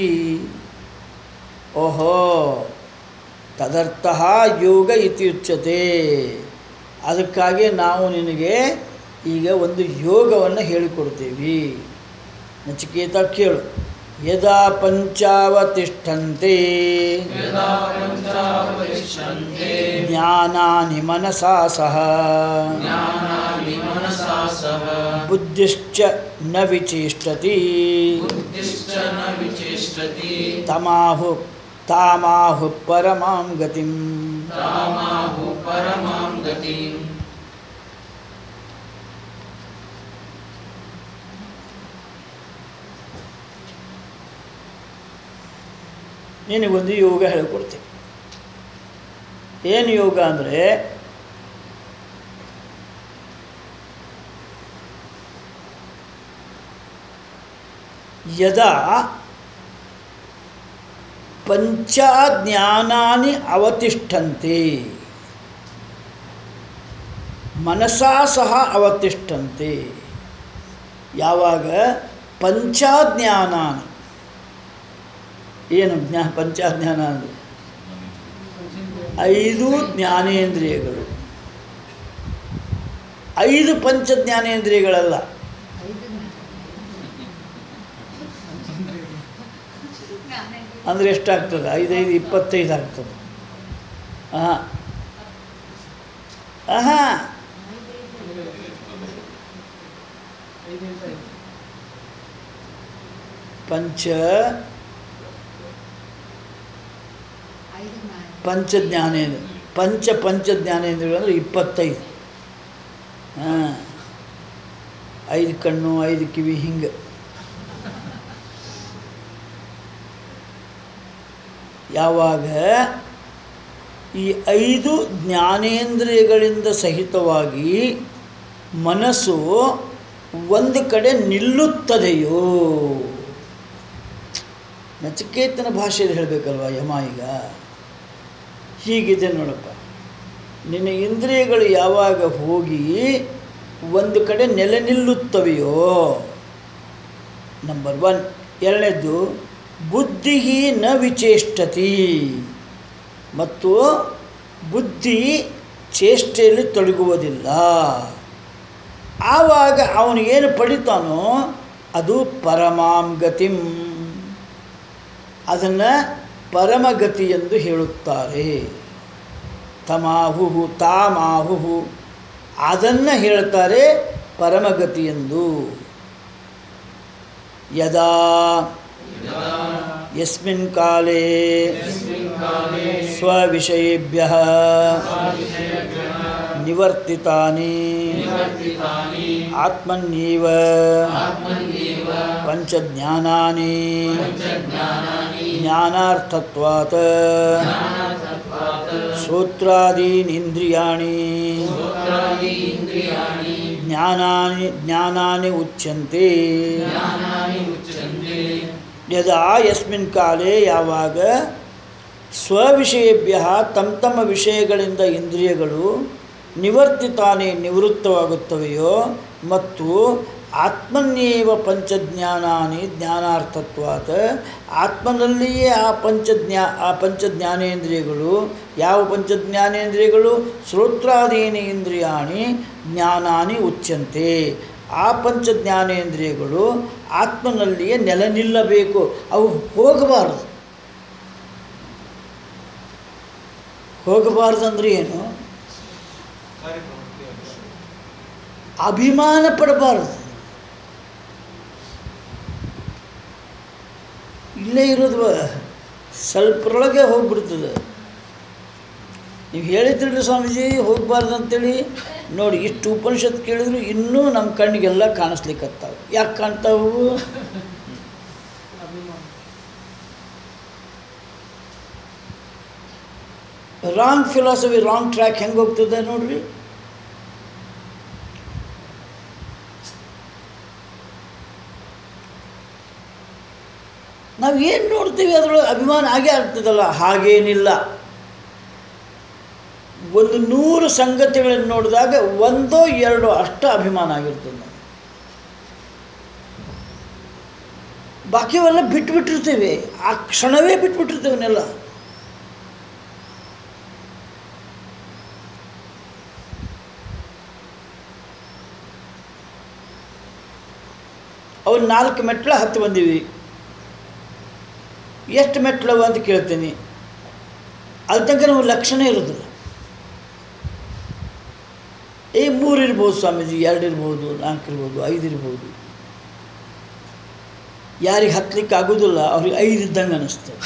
ಓಹೋ ತದರ್ಥ ಯೋಗ ಇತ್ಯುಚ್ಯತೆ ಅದಕ್ಕಾಗಿ ನಾವು ನಿನಗೆ ಈಗ ಒಂದು ಯೋಗವನ್ನು ಹೇಳಿಕೊಡ್ತೀವಿ ನಚಿಕೇತ ಕೇಳು ಯದಾ ಪಂಚಾವತಿಷ್ಠಂತೆ ಯದಾ ಪಂಚಾವತಿಷ್ಠಂತೆ ಜ್ಞಾನಾನಿ ಮನಸಾ ಸಹ ಜ್ಞಾನಾನಿ ಮನಸಾ ಸಹ ಬುದ್ಧಿಶ್ಚ ನ ವಿಚೇಷ್ಟತಿ ಬುದ್ಧಿಶ್ಚ ನ ವಿಚೇಷ್ಟತಿ ತಮಾಹು ತಾಮಾಹು ಪರಮಾಂ ಗತಿಂ ತಾಮಾಹು ಪರಮಾಂ ಗತಿಂ ನಿನಗೊಂದು ಯೋಗ ಹೇಳಿಕೊಡ್ತೀನಿ ಏನು ಯೋಗ ಅಂದರೆ ಯದಾ ಪಂಚಜ್ಞಾನಾನಿ ಅವತಿಷ್ಠಂತೆ ಮನಸಾ ಸಹ ಅವತಿಷ್ಠಂತೆ ಯಾವಾಗ ಪಂಚಜ್ಞಾನಾನಿ ಏನು ಜ್ಞಾ ಪಂಚಜ್ಞಾನ ಅಂದರೆ ಐದು ಜ್ಞಾನೇಂದ್ರಿಯಗಳು ಐದು ಪಂಚ ಜ್ಞಾನೇಂದ್ರಿಯಗಳಲ್ಲ ಅಂದರೆ ಎಷ್ಟಾಗ್ತದೆ ಐದೈದು ಇಪ್ಪತ್ತೈದು ಆಗ್ತದೆ ಹಾಂ ಆಹಾ ಪಂಚ ಪಂಚ ಜ್ಞಾನೇಂದ್ರ ಪಂಚ ಪಂಚ ಜ್ಞಾನೇಂದ್ರಿಯಗಳು ಅಂದರೆ ಇಪ್ಪತ್ತೈದು ಹಾಂ ಐದು ಕಣ್ಣು ಐದು ಕಿವಿ ಹಿಂಗೆ ಯಾವಾಗ ಈ ಐದು ಜ್ಞಾನೇಂದ್ರಿಯಗಳಿಂದ ಸಹಿತವಾಗಿ ಮನಸ್ಸು ಒಂದು ಕಡೆ ನಿಲ್ಲುತ್ತದೆಯೋ ನಚಿಕೇತನ ಭಾಷೆಯಲ್ಲಿ ಹೇಳಬೇಕಲ್ವ ಯಮ ಈಗ ಹೀಗಿದೆ ನೋಡಪ್ಪ ನಿನ್ನ ಇಂದ್ರಿಯಗಳು ಯಾವಾಗ ಹೋಗಿ ಒಂದು ಕಡೆ ನೆಲೆ ನಿಲ್ಲುತ್ತವೆಯೋ ನಂಬರ್ ಒನ್ ಎರಡನೇದ್ದು ಬುದ್ಧಿ ನ ವಿಚೇಷ್ಟತಿ ಮತ್ತು ಬುದ್ಧಿ ಚೇಷ್ಟೆಯಲ್ಲಿ ತೊಡಗುವುದಿಲ್ಲ ಆವಾಗ ಅವನಿಗೇನು ಪಡಿತಾನೋ ಅದು ಪರಮಾಂ ಗತಿಂ ಅದನ್ನು ಪರಮಗತಿ ಎಂದು ಹೇಳುತ್ತಾರೆ ತಮಾಹುಹು ತಾಮಾಹುಹು ಅದನ್ನು ಹೇಳ್ತಾರೆ ಪರಮಗತಿ ಎಂದು ಯದಾ ಯಸ್ಮಿನ್ ಕಾಲೇ ಯಸ್ಮಿನ್ ಕಾಲೇ ಸ್ವವಿಷಯೇಭ್ಯ ಸ್ವವಿಷಯೇಭ್ಯಃ ನಿವರ್ತಿತಾನಿ ನಿವರ್ತಿತಾನಿ ಆತ್ಮನ್ಯೇವ ಆತ್ಮನ್ಯೇವ ಪಂಚಜ್ಞಾನಾನಿ ಪಂಚಜ್ಞಾನಾನಿ ಜ್ಞಾನಾರ್ಥತ್ವಾತ್ ಜ್ಞಾನತತ್ವಾತ್ ಶ್ರೋತ್ರಾದೀನಿಂದ್ರಿಯಾಣಿ ಶ್ರೋತ್ರಾದಿ ಇಂದ್ರಿಯಾಣಿ ಜ್ಞಾನಾನಿ ಜ್ಞಾನಾನಿ ಉಚ್ಯಂತೆ ಜ್ಞಾನಾನಿ ಉಚ್ಯಂತೆ ಯದಾ ಯಸ್ಮಿನ್ ಕಾಲೇ ಯಾವಾಗ ಸ್ವವಿಷಯೇಭ್ಯ ತಮ್ಮ ತಮ್ಮ ವಿಷಯಗಳಿಂದ ಇಂದ್ರಿಯಗಳು ನಿವರ್ತಿತಾನೆ ನಿವೃತ್ತವಾಗುತ್ತವೆಯೋ ಮತ್ತು ಆತ್ಮನ್ಯೇವ ಪಂಚಜ್ಞಾನಾನಿ ಜ್ಞಾನಾರ್ಥತ್ವಾತ್ ಆತ್ಮನಲ್ಲಿಯೇ ಆ ಪಂಚಜ್ಞಾ ಆ ಪಂಚಜ್ಞಾನೇಂದ್ರಿಯಗಳು ಯಾವ ಪಂಚಜ್ಞಾನೇಂದ್ರಿಯಗಳು ಶ್ರೋತ್ರಾದೀನಿ ಇಂದ್ರಿಯಾಣಿ ಜ್ಞಾನಾನಿ ಉಚ್ಯಂತೆ ಆ ಪಂಚಜ್ಞಾನೇಂದ್ರಿಯಗಳು ಆತ್ಮನಲ್ಲಿಯೇ ನೆಲ ನಿಲ್ಲಬೇಕು ಅವು ಹೋಗಬಾರದು ಹೋಗಬಾರ್ದಂದ್ರೆ ಏನು ಅಭಿಮಾನ ಪಡಬಾರದು ಇಲ್ಲೇ ಇರೋದು ಸ್ವಲ್ಪರೊಳಗೆ ಹೋಗ್ಬಿಡ್ತದೆ ನೀವು ಹೇಳಿದ್ರಲ್ಲ ಸ್ವಾಮೀಜಿ ಹೋಗಬಾರ್ದು ಅಂತೇಳಿ ನೋಡಿ ಇಷ್ಟು ಉಪನಿಷತ್ ಕೇಳಿದ್ರು ಇನ್ನೂ ನಮ್ಮ ಕಣ್ಣಿಗೆಲ್ಲ ಕಾಣಿಸ್ಲಿಕ್ಕತ್ತಾವೆ ಯಾಕೆ ಕಾಣ್ತಾವು ರಾಂಗ್ ಫಿಲಾಸಫಿ ರಾಂಗ್ ಟ್ರ್ಯಾಕ್ ಹೆಂಗೆ ಹೋಗ್ತದೆ ನೋಡ್ರಿ ನಾವು ಏನು ನೋಡ್ತೀವಿ ಅದರೊಳಗೆ ಅಭಿಮಾನ ಆಗೇ ಆಗ್ತದಲ್ಲ ಹಾಗೇನಿಲ್ಲ ಒಂದು ನೂರು ಸಂಗತಿಗಳನ್ನು ನೋಡಿದಾಗ ಒಂದೋ ಎರಡೋ ಅಷ್ಟ ಅಭಿಮಾನ ಆಗಿರ್ತದೆ ನಮ್ಗೆ. ಬಾಕಿವೆಲ್ಲ ಬಿಟ್ಬಿಟ್ಟಿರ್ತೀವಿ ಆ ಕ್ಷಣವೇ ಬಿಟ್ಬಿಟ್ಟಿರ್ತೀವಿ ಅವನ್ನೆಲ್ಲ ಅವ್ರು ನಾಲ್ಕು ಮೆಟ್ಲ ಹತ್ತು ಬಂದೀವಿ ಎಷ್ಟು ಮೆಟ್ಲವ ಅಂತ ಕೇಳ್ತೀನಿ ಅಲ್ಲಿ ತನಕ ನಮಗೆ ಲಕ್ಷಣ ಇರೋದಿಲ್ಲ ಏ ಮೂರು ಇರ್ಬೋದು ಸ್ವಾಮೀಜಿ ಎರಡು ಇರ್ಬೋದು ನಾಲ್ಕು ಇರ್ಬೋದು ಐದು ಇರ್ಬೋದು ಯಾರಿಗೆ ಹತ್ಲಿಕ್ಕೆ ಆಗೋದಿಲ್ಲ ಅವ್ರಿಗೆ ಐದು ಇದ್ದಂಗೆ ಅನ್ನಿಸ್ತದೆ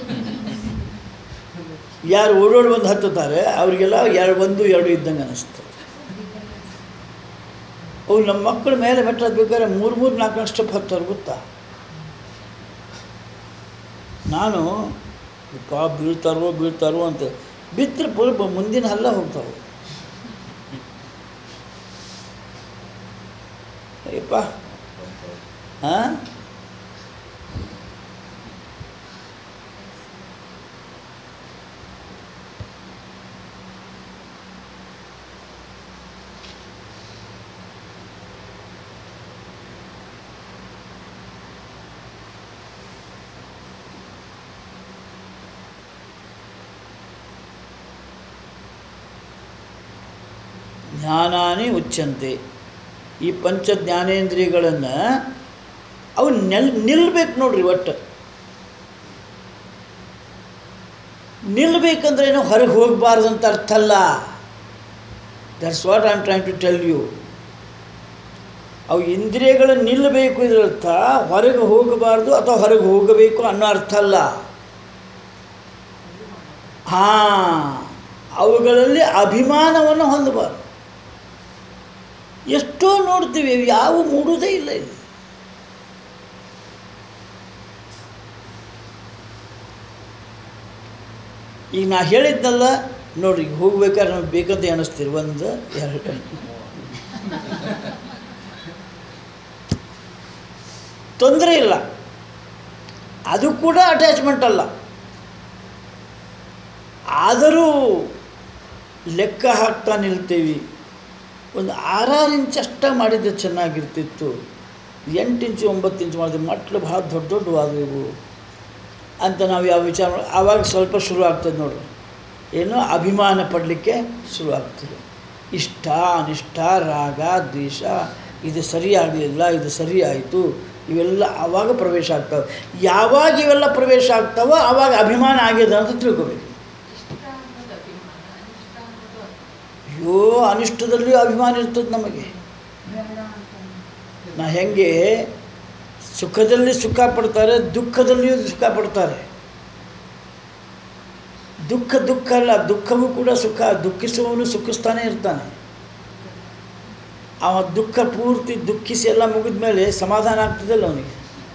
ಯಾರು ಓಡೋಡಿ ಬಂದು ಹತ್ತುತ್ತಾರೆ ಅವರಿಗೆಲ್ಲ ಎರಡು ಒಂದು ಎರಡು ಇದ್ದಂಗೆ ಅನ್ನಿಸ್ತದೆ ಅವು ನಮ್ಮ ಮಕ್ಕಳ ಮೇಲೆ ಮೆಟ್ಲು ಹತ್ಬೇಕಾದ್ರೆ ಮೂರು ಮೂರು ನಾಲ್ಕು ನಾಲ್ಕು ಸ್ಟೆಪ್ ಹತ್ತವ್ರು ಗೊತ್ತಾ ನಾನು ಯಪ್ಪ ಬೀಳ್ತಾರೋ ಬೀಳ್ತಾರೋ ಅಂತ ಬಿದ್ದರೆ ಪುಲ್ ಮುಂದಿನ ಹಲ್ಲ ಹೋಗ್ತಾವೆ ಅಯ್ಯಪ್ಪ ಹಾಂ ಜ್ಞಾನಾನಿ ಉಚ್ಚಂತೆ ಈ ಪಂಚ ಜ್ಞಾನೇಂದ್ರಿಯಗಳನ್ನು ಅವು ನೆಲ್ ನಿಲ್ಬೇಕು ನೋಡ್ರಿ ಒಟ್ಟು ನಿಲ್ಬೇಕಂದ್ರೆ ಏನು ಹೊರಗೆ ಹೋಗಬಾರ್ದು ಅಂತ ಅರ್ಥ ಅಲ್ಲ that's what I am trying to tell you ಅವು ಇಂದ್ರಿಯಗಳು ನಿಲ್ಲಬೇಕು ಇದರರ್ಥ ಹೊರಗೆ ಹೋಗಬಾರ್ದು ಅಥವಾ ಹೊರಗೆ ಹೋಗಬೇಕು ಅನ್ನೋ ಅರ್ಥ ಅಲ್ಲ ಹಾಂ ಅವುಗಳಲ್ಲಿ ಅಭಿಮಾನವನ್ನು ಹೊಂದಬಾರ್ದು ಎಷ್ಟೋ ನೋಡ್ತೀವಿ ಯಾವ ಮೂಡುವುದೇ ಇಲ್ಲ ಇಲ್ಲಿ ಈಗ ನಾ ಹೇಳಿದ್ನಲ್ಲ ನೋಡ್ರಿ ಈಗ ಹೋಗ್ಬೇಕಾದ್ರೆ ನಮ್ಗೆ ಬೇಕಂತ ಎಣಿಸ್ತೀರಿ ಒಂದು ಎರಡು ತೊಂದರೆ ಇಲ್ಲ ಅದು ಕೂಡ ಅಟ್ಯಾಚ್ಮೆಂಟ್ ಅಲ್ಲ ಆದರೂ ಲೆಕ್ಕ ಹಾಕ್ತಾ ನಿಲ್ತೀವಿ ಒಂದು ಆರಾರು ಇಂಚ್ ಅಷ್ಟ ಮಾಡಿದ್ರೆ ಚೆನ್ನಾಗಿರ್ತಿತ್ತು ಎಂಟು ಇಂಚು ಒಂಬತ್ತು ಇಂಚು ಮಾಡಿದ್ರೆ ಮಟ್ಲು ಭಾಳ ದೊಡ್ಡ ದೊಡ್ಡವಾದವು ಅಂತ ನಾವು ಯಾವ ವಿಚಾರ ಮಾಡ್- ಆವಾಗ ಸ್ವಲ್ಪ ಶುರು ಆಗ್ತದೆ ನೋಡ್ರಿ ಏನೋ ಅಭಿಮಾನ ಪಡಲಿಕ್ಕೆ ಶುರು ಆಗ್ತದೆ ಇಷ್ಟ ಅನಿಷ್ಟ ರಾಗ ದ್ವೇಷ ಇದು ಸರಿಯಾಗಲಿಲ್ಲ ಇದು ಸರಿ ಆಯಿತು ಇವೆಲ್ಲ ಆವಾಗ ಪ್ರವೇಶ ಆಗ್ತವೆ ಯಾವಾಗ ಇವೆಲ್ಲ ಪ್ರವೇಶ ಆಗ್ತಾವೋ ಆವಾಗ ಅಭಿಮಾನ ಆಗಿದೆ ಅಂತ ತಿಳ್ಕೊಬೇಕು ಇಷ್ಟ ಅನ್ನೋದು ಅಭಿಮಾನ ಅನಿಷ್ಟ ಅನ್ನೋದು ಅಯ್ಯೋ ಅನಿಷ್ಟದಲ್ಲಿಯೂ ಅಭಿಮಾನ ಇರ್ತದೆ ನಮಗೆ ಬೇಡ ಅಂತ ನಾ ಹೆಂಗೆ ಸುಖದಲ್ಲಿ ಸುಖ ಪಡ್ತಾರೆ ದುಃಖದಲ್ಲಿಯೂ ಸುಖ ಪಡ್ತಾರೆ ದುಃಖ ದುಃಖ ಅಲ್ಲ ದುಃಖವೂ ಕೂಡ ಸುಖ ದುಃಖಿಸುವವನು ಸುಖಿಸ್ತಾನೆ ಇರ್ತಾನೆ ಅವ ದುಃಖ ಪೂರ್ತಿ ದುಃಖಿಸಿ ಎಲ್ಲ ಮುಗಿದ ಮೇಲೆ ಸಮಾಧಾನ ಆಗ್ತದಲ್ಲ ಅವನಿಗೆ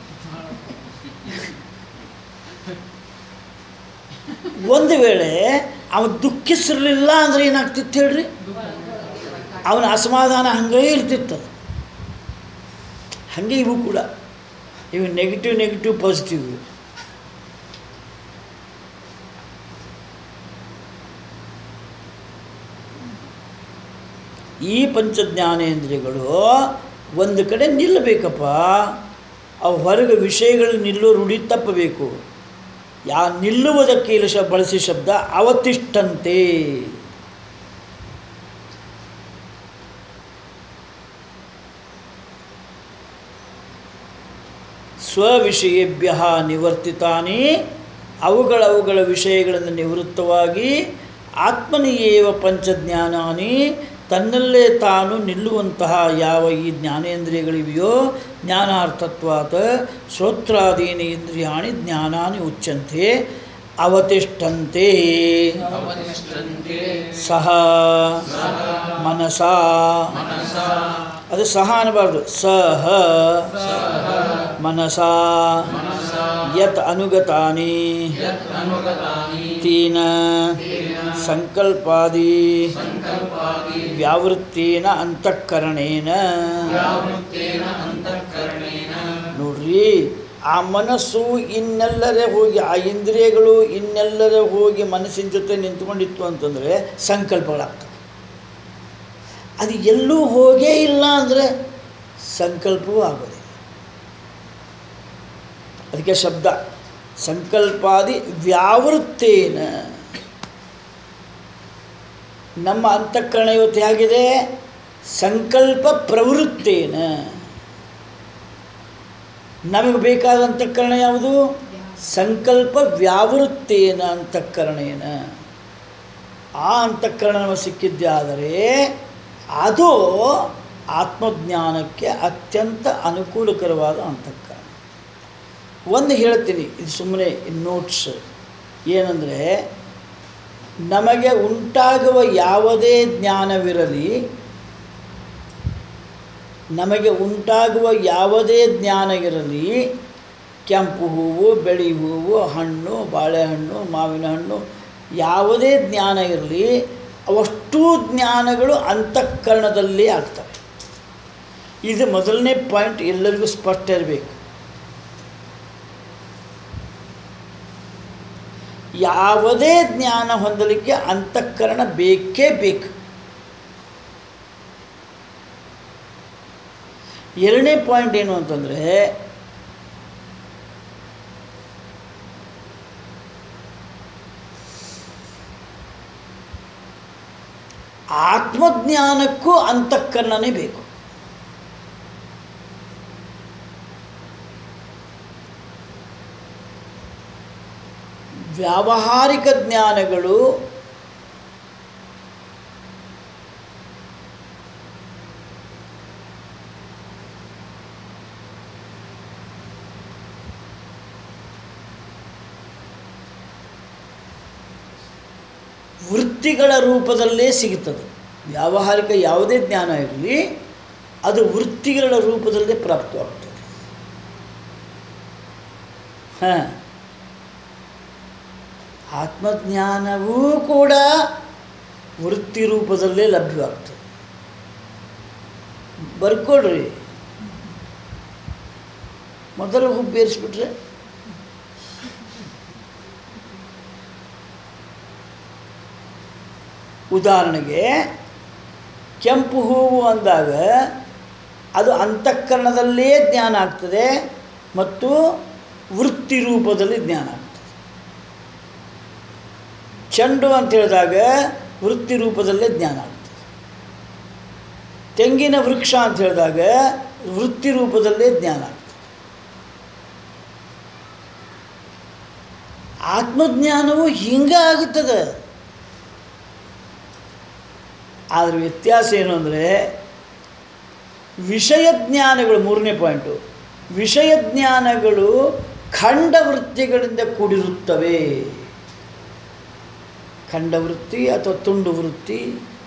ಒಂದು ವೇಳೆ ಅವ ದುಃಖಿಸಿರ್ಲಿಲ್ಲ ಅಂದ್ರೆ ಏನಾಗ್ತಿತ್ತು ಹೇಳ್ರಿ ಅವನ ಅಸಮಾಧಾನ ಹಂಗೇ ಇರ್ತಿತ್ತು ಅದು. ಹಾಗೆ ಇವು ಕೂಡ ಇವು ನೆಗೆಟಿವ್ ನೆಗೆಟಿವ್ ಪಾಸಿಟಿವ್ ಈ ಪಂಚಜ್ಞಾನೇಂದ್ರಿಯಗಳು ಒಂದು ಕಡೆ ನಿಲ್ಲಬೇಕಪ್ಪ ಅವು ಹೊರಗೆ ವಿಷಯಗಳು ನಿಲ್ಲೋ ರೂಢಿ ತಪ್ಪಬೇಕು ಯಾ ನಿಲ್ಲುವುದಕ್ಕೆ ಇಲ್ಲಿ ಶ ಬಳಸಿ ಶಬ್ದ ಅವತಿಷ್ಠಂತೆ ಸ್ವವಿಷಯೇಭ್ಯ ನಿವರ್ತಿತಾನಿ ಅವುಗಳ ಅವುಗಳ ವಿಷಯಗಳನ್ನು ನಿವೃತ್ತವಾಗಿ ಆತ್ಮನಿಯೇವ ಪಂಚಜ್ಞಾನಾನಿ ತನ್ನಲ್ಲೇ ತಾನು ನಿಲ್ಲುವಂತಹ ಯಾವ ಈ ಜ್ಞಾನೇಂದ್ರಿಯಗಳಿವೆಯೋ ಜ್ಞಾನಾರ್ಥತ್ವಾತ್ ಶ್ರೋತ್ರಾದೀನಿ ಇಂದ್ರಿಯಾಣಿ ಜ್ಞಾನಾನಿ ಉಚ್ಯಂತೆ ಅವತಿಷ್ಠಂತೆ ಅವತಿಷ್ಠಂತೆ ಸಹ ಮನಸಾ ಮನಸಾ ಅದು ಸಹ ಅನ್ನಬಾರ್ದು ಸಹ ಮನಸಾ ಮನಸಾ ಯತ್ ಅನುಗತಾನಿ ಯತ್ ಅನುಗತಾನಿ ತೀನ ಸಂಕಲ್ಪಾದಿ ಸಂಕಲ್ಪಾದಿ ವ್ಯಾವೃತ್ತೇನ ಅಂತಃಕರಣೇನ ವ್ಯಾವೃತ್ತೇನ ಅಂತಃಕರಣೇನ ನೋಡ್ರಿ ಆ ಮನಸ್ಸು ಇನ್ನೆಲ್ಲರೇ ಹೋಗಿ ಆ ಇಂದ್ರಿಯಗಳು ಇನ್ನೆಲ್ಲರೇ ಹೋಗಿ ಮನಸ್ಸಿನ ಜೊತೆ ನಿಂತ್ಕೊಂಡಿತ್ತು ಅಂತಂದರೆ ಸಂಕಲ್ಪಗಳಾಗ್ತವೆ ಅದು ಎಲ್ಲೂ ಹೋಗೇ ಇಲ್ಲ ಅಂದರೆ ಸಂಕಲ್ಪವೂ ಆಗೋದಿಲ್ಲ ಅದಕ್ಕೆ ಶಬ್ದ ಸಂಕಲ್ಪಾದಿ ವ್ಯಾವೃತ್ತೇನ ನಮ್ಮ ಅಂತಃಕರಣ ಇವತ್ತು ಹೇಗಿದೆ ಸಂಕಲ್ಪ ಪ್ರವೃತ್ತೇನ ನಮಗೆ ಬೇಕಾದ ಅಂತಃಕರಣ ಯಾವುದು ಸಂಕಲ್ಪ ವ್ಯಾವೃತ್ತೇನ ಅಂತಃಕರಣೇನ ಆ ಅಂತಃಕರಣ ನಮಗೆ ಸಿಕ್ಕಿದ್ದಾದರೆ ಅದು ಆತ್ಮಜ್ಞಾನಕ್ಕೆ ಅತ್ಯಂತ ಅನುಕೂಲಕರವಾದ ಅಂತಃಕರಣ ಒಂದು ಹೇಳ್ತೀನಿ ಇದು ಸುಮ್ಮನೆ ನೋಟ್ಸ್ ಏನಂದರೆ ನಮಗೆ ಉಂಟಾಗುವ ಯಾವುದೇ ಜ್ಞಾನವಿರಲಿ ನಮಗೆ ಉಂಟಾಗುವ ಯಾವುದೇ ಜ್ಞಾನ ಇರಲಿ ಕೆಂಪು ಹೂವು ಬಿಳಿ ಹೂವು ಹಣ್ಣು ಬಾಳೆಹಣ್ಣು ಮಾವಿನ ಹಣ್ಣು ಯಾವುದೇ ಜ್ಞಾನ ಇರಲಿ ಅವಷ್ಟೂ ಜ್ಞಾನಗಳು ಅಂತಃಕರಣದಲ್ಲೇ ಆಗ್ತವೆ ಇದು ಮೊದಲನೇ ಪಾಯಿಂಟ್ ಎಲ್ಲರಿಗೂ ಸ್ಪಷ್ಟ ಇರಬೇಕು ಯಾವುದೇ ಜ್ಞಾನ ಹೊಂದಲಿಕ್ಕೆ ಅಂತಃಕರಣ ಬೇಕೇ ಬೇಕು ಎರಡನೇ ಪಾಯಿಂಟ್ ಏನು ಅಂತಂದರೆ ಆತ್ಮಜ್ಞಾನಕ್ಕೂ ಅಂತಃಕರಣನೇ ಬೇಕು ವ್ಯಾವಹಾರಿಕ ಜ್ಞಾನಗಳು ವೃತ್ತಿಗಳ ರೂಪದಲ್ಲೇ ಸಿಗುತ್ತದೆ ವ್ಯಾವಹಾರಿಕ ಯಾವುದೇ ಜ್ಞಾನ ಇರಲಿ ಅದು ವೃತ್ತಿಗಳ ರೂಪದಲ್ಲೇ ಪ್ರಾಪ್ತವಾಗ್ತದೆ ಹಾಂ ಆತ್ಮಜ್ಞಾನವೂ ಕೂಡ ವೃತ್ತಿ ರೂಪದಲ್ಲೇ ಲಭ್ಯವಾಗ್ತದೆ ಬರ್ಕೊಡ್ರಿ ಮೊದಲು ಹುಬ್ಬೇರಿಸ್ಬಿಟ್ರೆ ಉದಾಹರಣೆಗೆ ಕೆಂಪು ಹೂವು ಅಂದಾಗ ಅದು ಅಂತಃಕರಣದಲ್ಲೇ ಜ್ಞಾನ ಆಗ್ತದೆ ಮತ್ತು ವೃತ್ತಿ ರೂಪದಲ್ಲಿ ಜ್ಞಾನ ಆಗ್ತದೆ ಚೆಂಡು ಅಂತ ಹೇಳಿದಾಗ ವೃತ್ತಿ ರೂಪದಲ್ಲೇ ಜ್ಞಾನ ಆಗ್ತದೆ ತೆಂಗಿನ ವೃಕ್ಷ ಅಂತ ಹೇಳಿದಾಗ ವೃತ್ತಿ ರೂಪದಲ್ಲೇ ಜ್ಞಾನ ಆಗ್ತದೆ ಆತ್ಮಜ್ಞಾನವು ಹಿಂಗೆ ಆಗುತ್ತದೆ ಆದರೆ ವ್ಯತ್ಯಾಸ ಏನು ಅಂದರೆ ವಿಷಯ ಜ್ಞಾನಗಳು ಮೂರನೇ ಪಾಯಿಂಟು ವಿಷಯ ಜ್ಞಾನಗಳು ಖಂಡ ವೃತ್ತಿಗಳಿಂದ ಕೂಡಿರುತ್ತವೆ ಖಂಡವೃತ್ತಿ ಅಥವಾ ತುಂಡು ವೃತ್ತಿ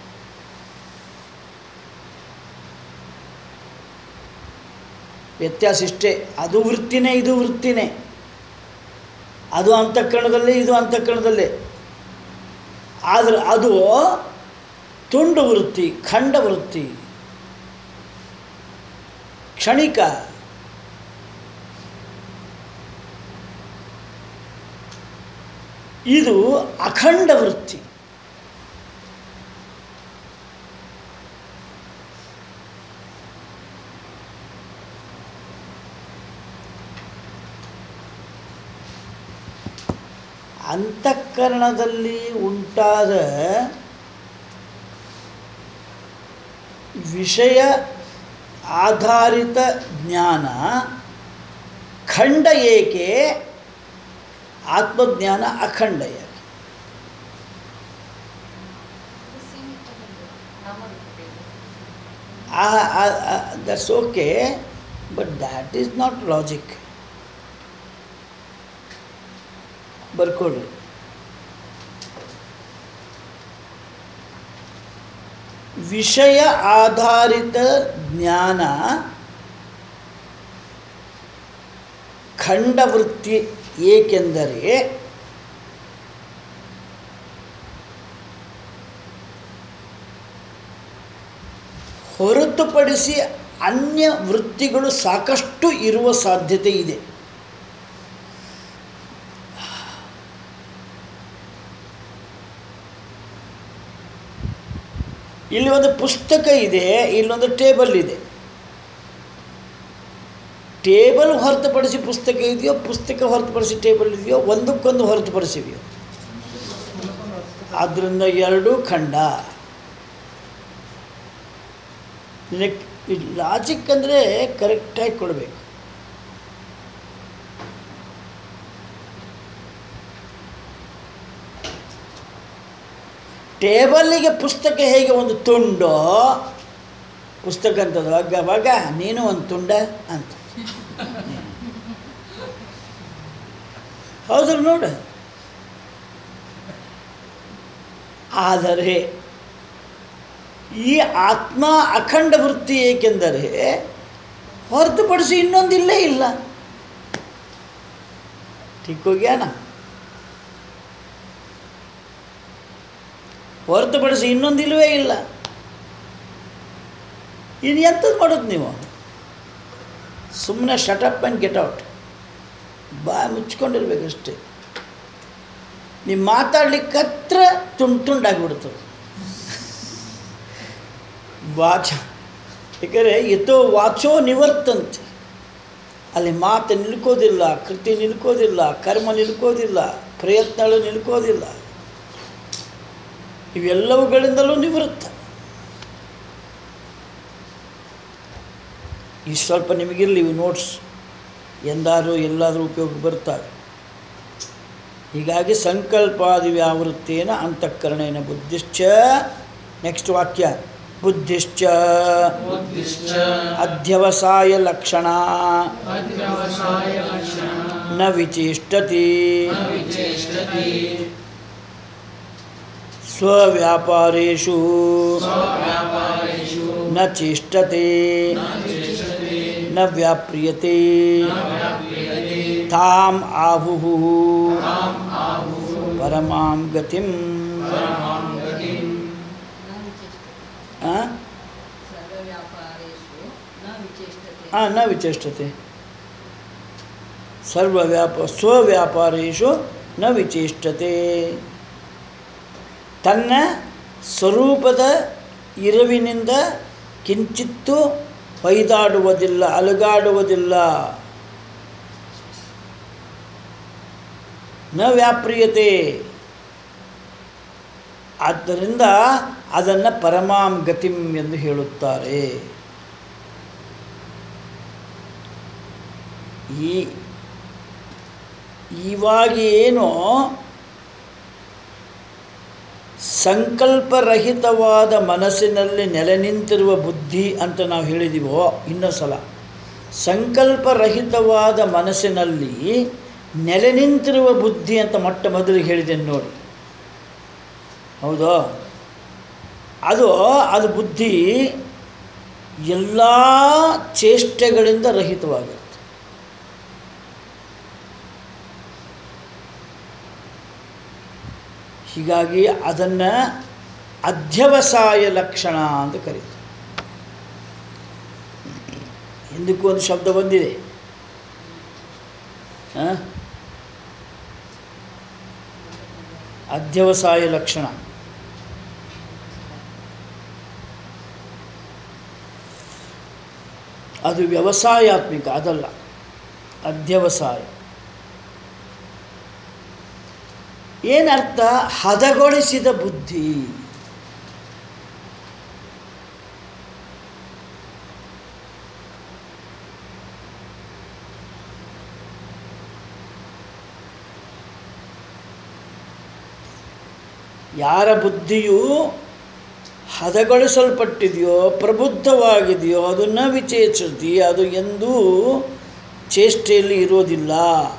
ವ್ಯತ್ಯಾಸ ಇಷ್ಟೇ ಅದು ವೃತ್ತಿನೇ ಇದು ವೃತ್ತಿನೇ ಅದು ಅಂತಃಕರಣದಲ್ಲೇ ಇದು ಅಂತಃಕರಣದಲ್ಲೇ ಆದರೆ ಅದು ತುಂಡು ವೃತ್ತಿ ಖಂಡ ವೃತ್ತಿ ಕ್ಷಣಿಕ ಇದು ಅಖಂಡ ವೃತ್ತಿ ಅಂತಃಕರಣದಲ್ಲಿ ಉಂಟಾದ ವಿಷಯ ಆಧಾರಿತ ಜ್ಞಾನ ಖಂಡ ಏಕೆ ಆತ್ಮಜ್ಞಾನ ಅಖಂಡ ಏಕೆ that's okay but that is not logic ಬರ್ಕೊಳ್ರಿ ವಿಷಯ ಆಧಾರಿತ ಜ್ಞಾನ ಖಂಡವೃತ್ತಿ ಏಕೆಂದರೆ ಹೊರತುಪಡಿಸಿ ಅನ್ಯ ವೃತ್ತಿಗಳು ಸಾಕಷ್ಟು ಇರುವ ಸಾಧ್ಯತೆ ಇದೆ ಇಲ್ಲಿ ಒಂದು ಪುಸ್ತಕ ಇದೆ ಇಲ್ಲೊಂದು ಟೇಬಲ್ ಇದೆ ಟೇಬಲ್ ಹೊರತುಪಡಿಸಿ ಪುಸ್ತಕ ಇದೆಯೋ ಪುಸ್ತಕ ಹೊರತುಪಡಿಸಿ ಟೇಬಲ್ ಇದೆಯೋ ಒಂದಕ್ಕೊಂದು ಹೊರತುಪಡಿಸಿವೆಯೋ ಆದ್ದರಿಂದ ಎರಡೂ ಖಂಡ ಲಾಜಿಕ್ ಅಂದರೆ ಕರೆಕ್ಟಾಗಿ ಕೊಡಬೇಕು ಟೇಬಲ್ಲಿಗೆ ಪುಸ್ತಕ ಹೇಗೆ ಒಂದು ತುಂಡು ಪುಸ್ತಕ ಅಂತದ್ದು ಅಗ್ಗ ಅವಾಗ ನೀನು ಒಂದು ತುಂಡ ಅಂತ ಹೌದಲ್ಲ ನೋಡು ಆದರೆ ಈ ಆತ್ಮ ಅಖಂಡ ವೃತ್ತಿ ಏಕೆಂದರೆ ಹೊರತುಪಡಿಸಿ ಇನ್ನೊಂದಿಲ್ಲೇ ಇಲ್ಲ ಠೀಕ್ ಹೋಗ್ಯಾನ ಹೊರತುಪಡಿಸಿ ಇನ್ನೊಂದಿಲ್ವೇ ಇಲ್ಲ ಇನ್ನು ಎಂಥದ್ದು ಮಾಡೋದು ನೀವು ಸುಮ್ಮನೆ ಶಟಪ್ ಆ್ಯಂಡ್ ಗೆಟ್ ಔಟ್ ಬಾ ಮುಚ್ಕೊಂಡಿರ್ಬೇಕಷ್ಟೇ ನೀವು ಮಾತಾಡ್ಲಿಕ್ಕೆ ಹತ್ರ ತುಂಡು ತುಂಡಾಗಿಬಿಡ್ತದೆ ವಾಚ ಏಕೆಂದರೆ ಯಥೋ ವಾಚೋ ನಿವರ್ತಂತೆ ಅಲ್ಲಿ ಮಾತು ನಿಲ್ಕೋದಿಲ್ಲ ಕೃತಿ ನಿಲ್ಕೋದಿಲ್ಲ ಕರ್ಮ ನಿಲ್ಕೋದಿಲ್ಲ ಪ್ರಯತ್ನಗಳು ನಿಲ್ಕೋದಿಲ್ಲ ಇವೆಲ್ಲವುಗಳಿಂದಲೂ ನಿವೃತ್ತ ಈ ಸ್ವಲ್ಪ ನಿಮಗಿರಲಿ ಇವು ನೋಟ್ಸ್ ಎಂದಾದರೂ ಎಲ್ಲಾದರೂ ಉಪಯೋಗ ಬರ್ತವೆ ಹೀಗಾಗಿ ಸಂಕಲ್ಪಾದಿ ವ್ಯಾವೃತ್ತೇನ ಅಂತಃಕರಣೇನ ಬುದ್ಧಿಶ್ಚ ನೆಕ್ಸ್ಟ್ ವಾಕ್ಯ ಬುದ್ಧಿಶ್ಚ ಬುದ್ಧಿಶ್ಚ ಅಧ್ಯವಸಾಯ ಲಕ್ಷಣ ಅಧ್ಯವಸಾಯ ಲಕ್ಷಣ ನ ವಿಚೇಷ್ಟತಿ ನ ವಿಚೇಷ್ಟತಿ ಸ್ವವ್ಯಾಪಾರೇಷು ಸ್ವವ್ಯಾಪಾರೇಷು ನ ಚೇಷ್ಟತೆ ನ ಚೇಷ್ಟತೆ ನ ವ್ಯಾಪ್ರಿಯತೆ ನ ವ್ಯಾಪ್ರಿಯತೆ ತಾಂ ಆಹುಃ ತಾಂ ಆಹುಃ ಪರಮಾಂ ಗತಿಂ ಪರಮಾಂ ಗತಿಂ ಆ? ಸರ್ವವ್ಯಾಪಾರೇಷು ನ ವಿಚೇಷ್ಟತೆ ಆ, ನ ವಿಚೇಷ್ಟತೆ ಸರ್ವವ್ಯಾಪ ಸ್ವವ್ಯಾಪಾರೇಷು ನ ವಿಚೇಷ್ಟತೆ ತನ್ನ ಸ್ವರೂಪದ ಇರವಿನಿಂದ ಕಿಂಚಿತ್ತೂ ಹೊಯ್ದಾಡುವುದಿಲ್ಲ ಅಲುಗಾಡುವುದಿಲ್ಲ ನ ವ್ಯಾಪ್ರಿಯತೆ ಆದ್ದರಿಂದ ಅದನ್ನು ಪರಮಾಂ ಗತಿಂ ಎಂದು ಹೇಳುತ್ತಾರೆ ಈ ಇವಾಗ ಏನು ಸಂಕಲ್ಪರಹಿತವಾದ ಮನಸ್ಸಿನಲ್ಲಿ ನೆಲೆ ನಿಂತಿರುವ ಬುದ್ಧಿ ಅಂತ ನಾವು ಹೇಳಿದೀವೋ ಇನ್ನೊಂದು ಸಲ ಸಂಕಲ್ಪರಹಿತವಾದ ಮನಸ್ಸಿನಲ್ಲಿ ನೆಲೆ ನಿಂತಿರುವ ಬುದ್ಧಿ ಅಂತ ಮೊಟ್ಟ ಮೊದಲಿಗೆ ಹೇಳಿದ್ದೇನೆ ನೋಡಿ ಹೌದೋ ಅದು ಅದು ಬುದ್ಧಿ ಎಲ್ಲ ಚೇಷ್ಟೆಗಳಿಂದ ರಹಿತವಾಗಿರುತ್ತೆ ಹೀಗಾಗಿ ಅದನ್ನು ಅಧ್ಯವಸಾಯ ಲಕ್ಷಣ ಅಂತ ಕರೀತಾರೆ ಹಿಂದಕ್ಕೂ ಒಂದು ಶಬ್ದ ಬಂದಿದೆ ಆ? ಅಧ್ಯವಸಾಯ ಲಕ್ಷಣ ಅದು ವ್ಯವಸಾಯಾತ್ಮಿಕ ಅದಲ್ಲ ಅಧ್ಯವಸಾಯ ಏನರ್ಥ ಹದಗೊಳಿಸಿದ ಬುದ್ಧಿ ಯಾರ ಬುದ್ಧಿಯು ಹದಗೊಳಿಸಲ್ಪಟ್ಟಿದೆಯೋ ಪ್ರಬುದ್ಧವಾಗಿದೆಯೋ ಅದನ್ನು ವಿಚೇಚಿಸಿ ಅದು ಎಂದೂ ಚೇಷ್ಟೆಯಲ್ಲಿ ಇರೋದಿಲ್ಲ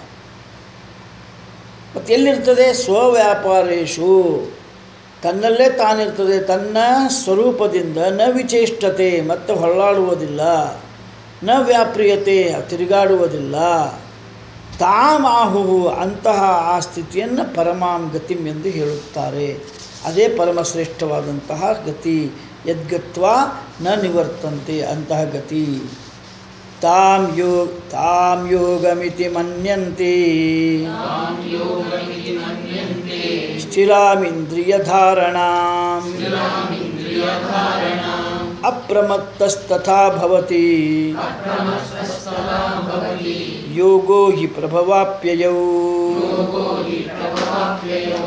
ಮತ್ತು ಎಲ್ಲಿರ್ತದೆ ಸ್ವವ್ಯಾಪಾರೇಶು ತನ್ನಲ್ಲೇ ತಾನಿರ್ತದೆ ತನ್ನ ಸ್ವರೂಪದಿಂದ ನ ವಿಚೇಷ್ಟತೆ ಮತ್ತು ಹೊರಳಾಡುವುದಿಲ್ಲ ನ ವ್ಯಾಪ್ರಿಯತೆ ತಿರುಗಾಡುವುದಿಲ್ಲ ತಾಮಾಹು ಅಂತಹ ಆ ಸ್ಥಿತಿಯನ್ನು ಪರಮಾಂ ಗತಿಂ ಎಂದು ಹೇಳುತ್ತಾರೆ ಅದೇ ಪರಮಶ್ರೇಷ್ಠವಾದಂತಹ ಗತಿ ಯದ್ಗತ್ವ ನ ನಿವರ್ತಂತೆ ಅಂತಹ ಗತಿ ತಾಂ ಯೋ ತಾಂ ಯೋಗಮಿತಿ ಮನ್ಯಂತೆ तां योगमिति मन्यन्ते ಸ್ಥಿರಾಮಿಂದ್ರಿಯಧಾರಣಾಂ स्थिरामिन्द्रियधारणाम् ಅಪ್ರಮತ್ತಸ್ತಥಾ ಭವತಿ अप्रमस्तस्तदा भवति ಯೋಗೋ ಹಿ ಪ್ರಭವಾಪ್ಯಯೌ योगो हि प्रभवाप्ययौ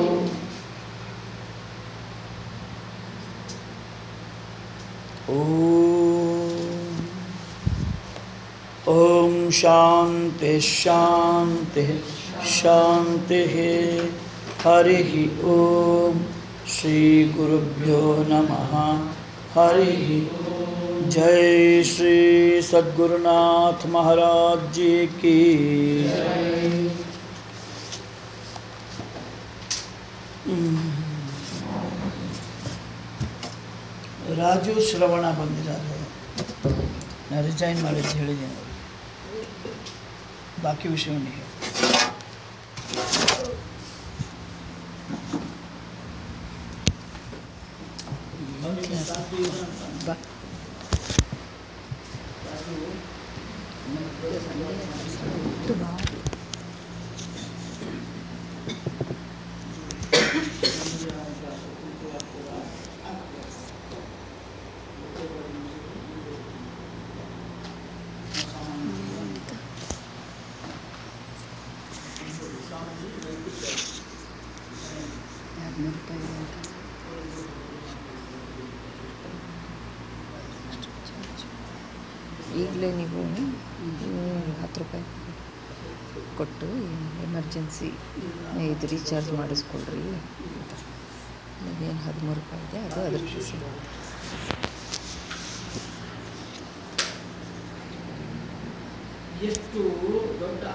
ಓಂ ಓಂ ಶಾಂತಿ ಶಾಂತಿ ಶಾಂತಿ ಹರಿ ಓಂ ಶ್ರೀ ಗುರುಭ್ಯೋ ನಮಃ ಹರಿ ಜೈ ಶ್ರೀ ಸದ್ಗುರುನಾಥ ಮಹಾರಾಜ್ ಜಿ ಕಿ ಹ್ಮ್. ರಾಜು ಶ್ರವಣ ಬಂದಿದ್ದಾರೆ ನಾ ರಿಸೈನ್ ಮಾಡಿದ್ದು ಹೇಳಿದ್ದೀನಿ ಬಾಕಿ ವಿಷಯವನ್ನು ಹೇಳಿ ಬಾ ಎರಡ್ನೂರು ರೂಪಾಯಿ ಅಂತ ಈಗಲೇ ನೀವು ಹ್ಮ್, ಹತ್ತು ರೂಪಾಯಿ ಕೊಟ್ಟು ಎಮರ್ಜೆನ್ಸಿ ಇದು ರೀಚಾರ್ಜ್ ಮಾಡಿಸ್ಕೊಳ್ರಿ ಏನು ಹದಿಮೂರು ರೂಪಾಯಿ ಇದೆ ಅದು ಅದಕ್ಕೆ ಸಿಗುತ್ತೆ ಎಷ್ಟು ದೊಡ್ಡ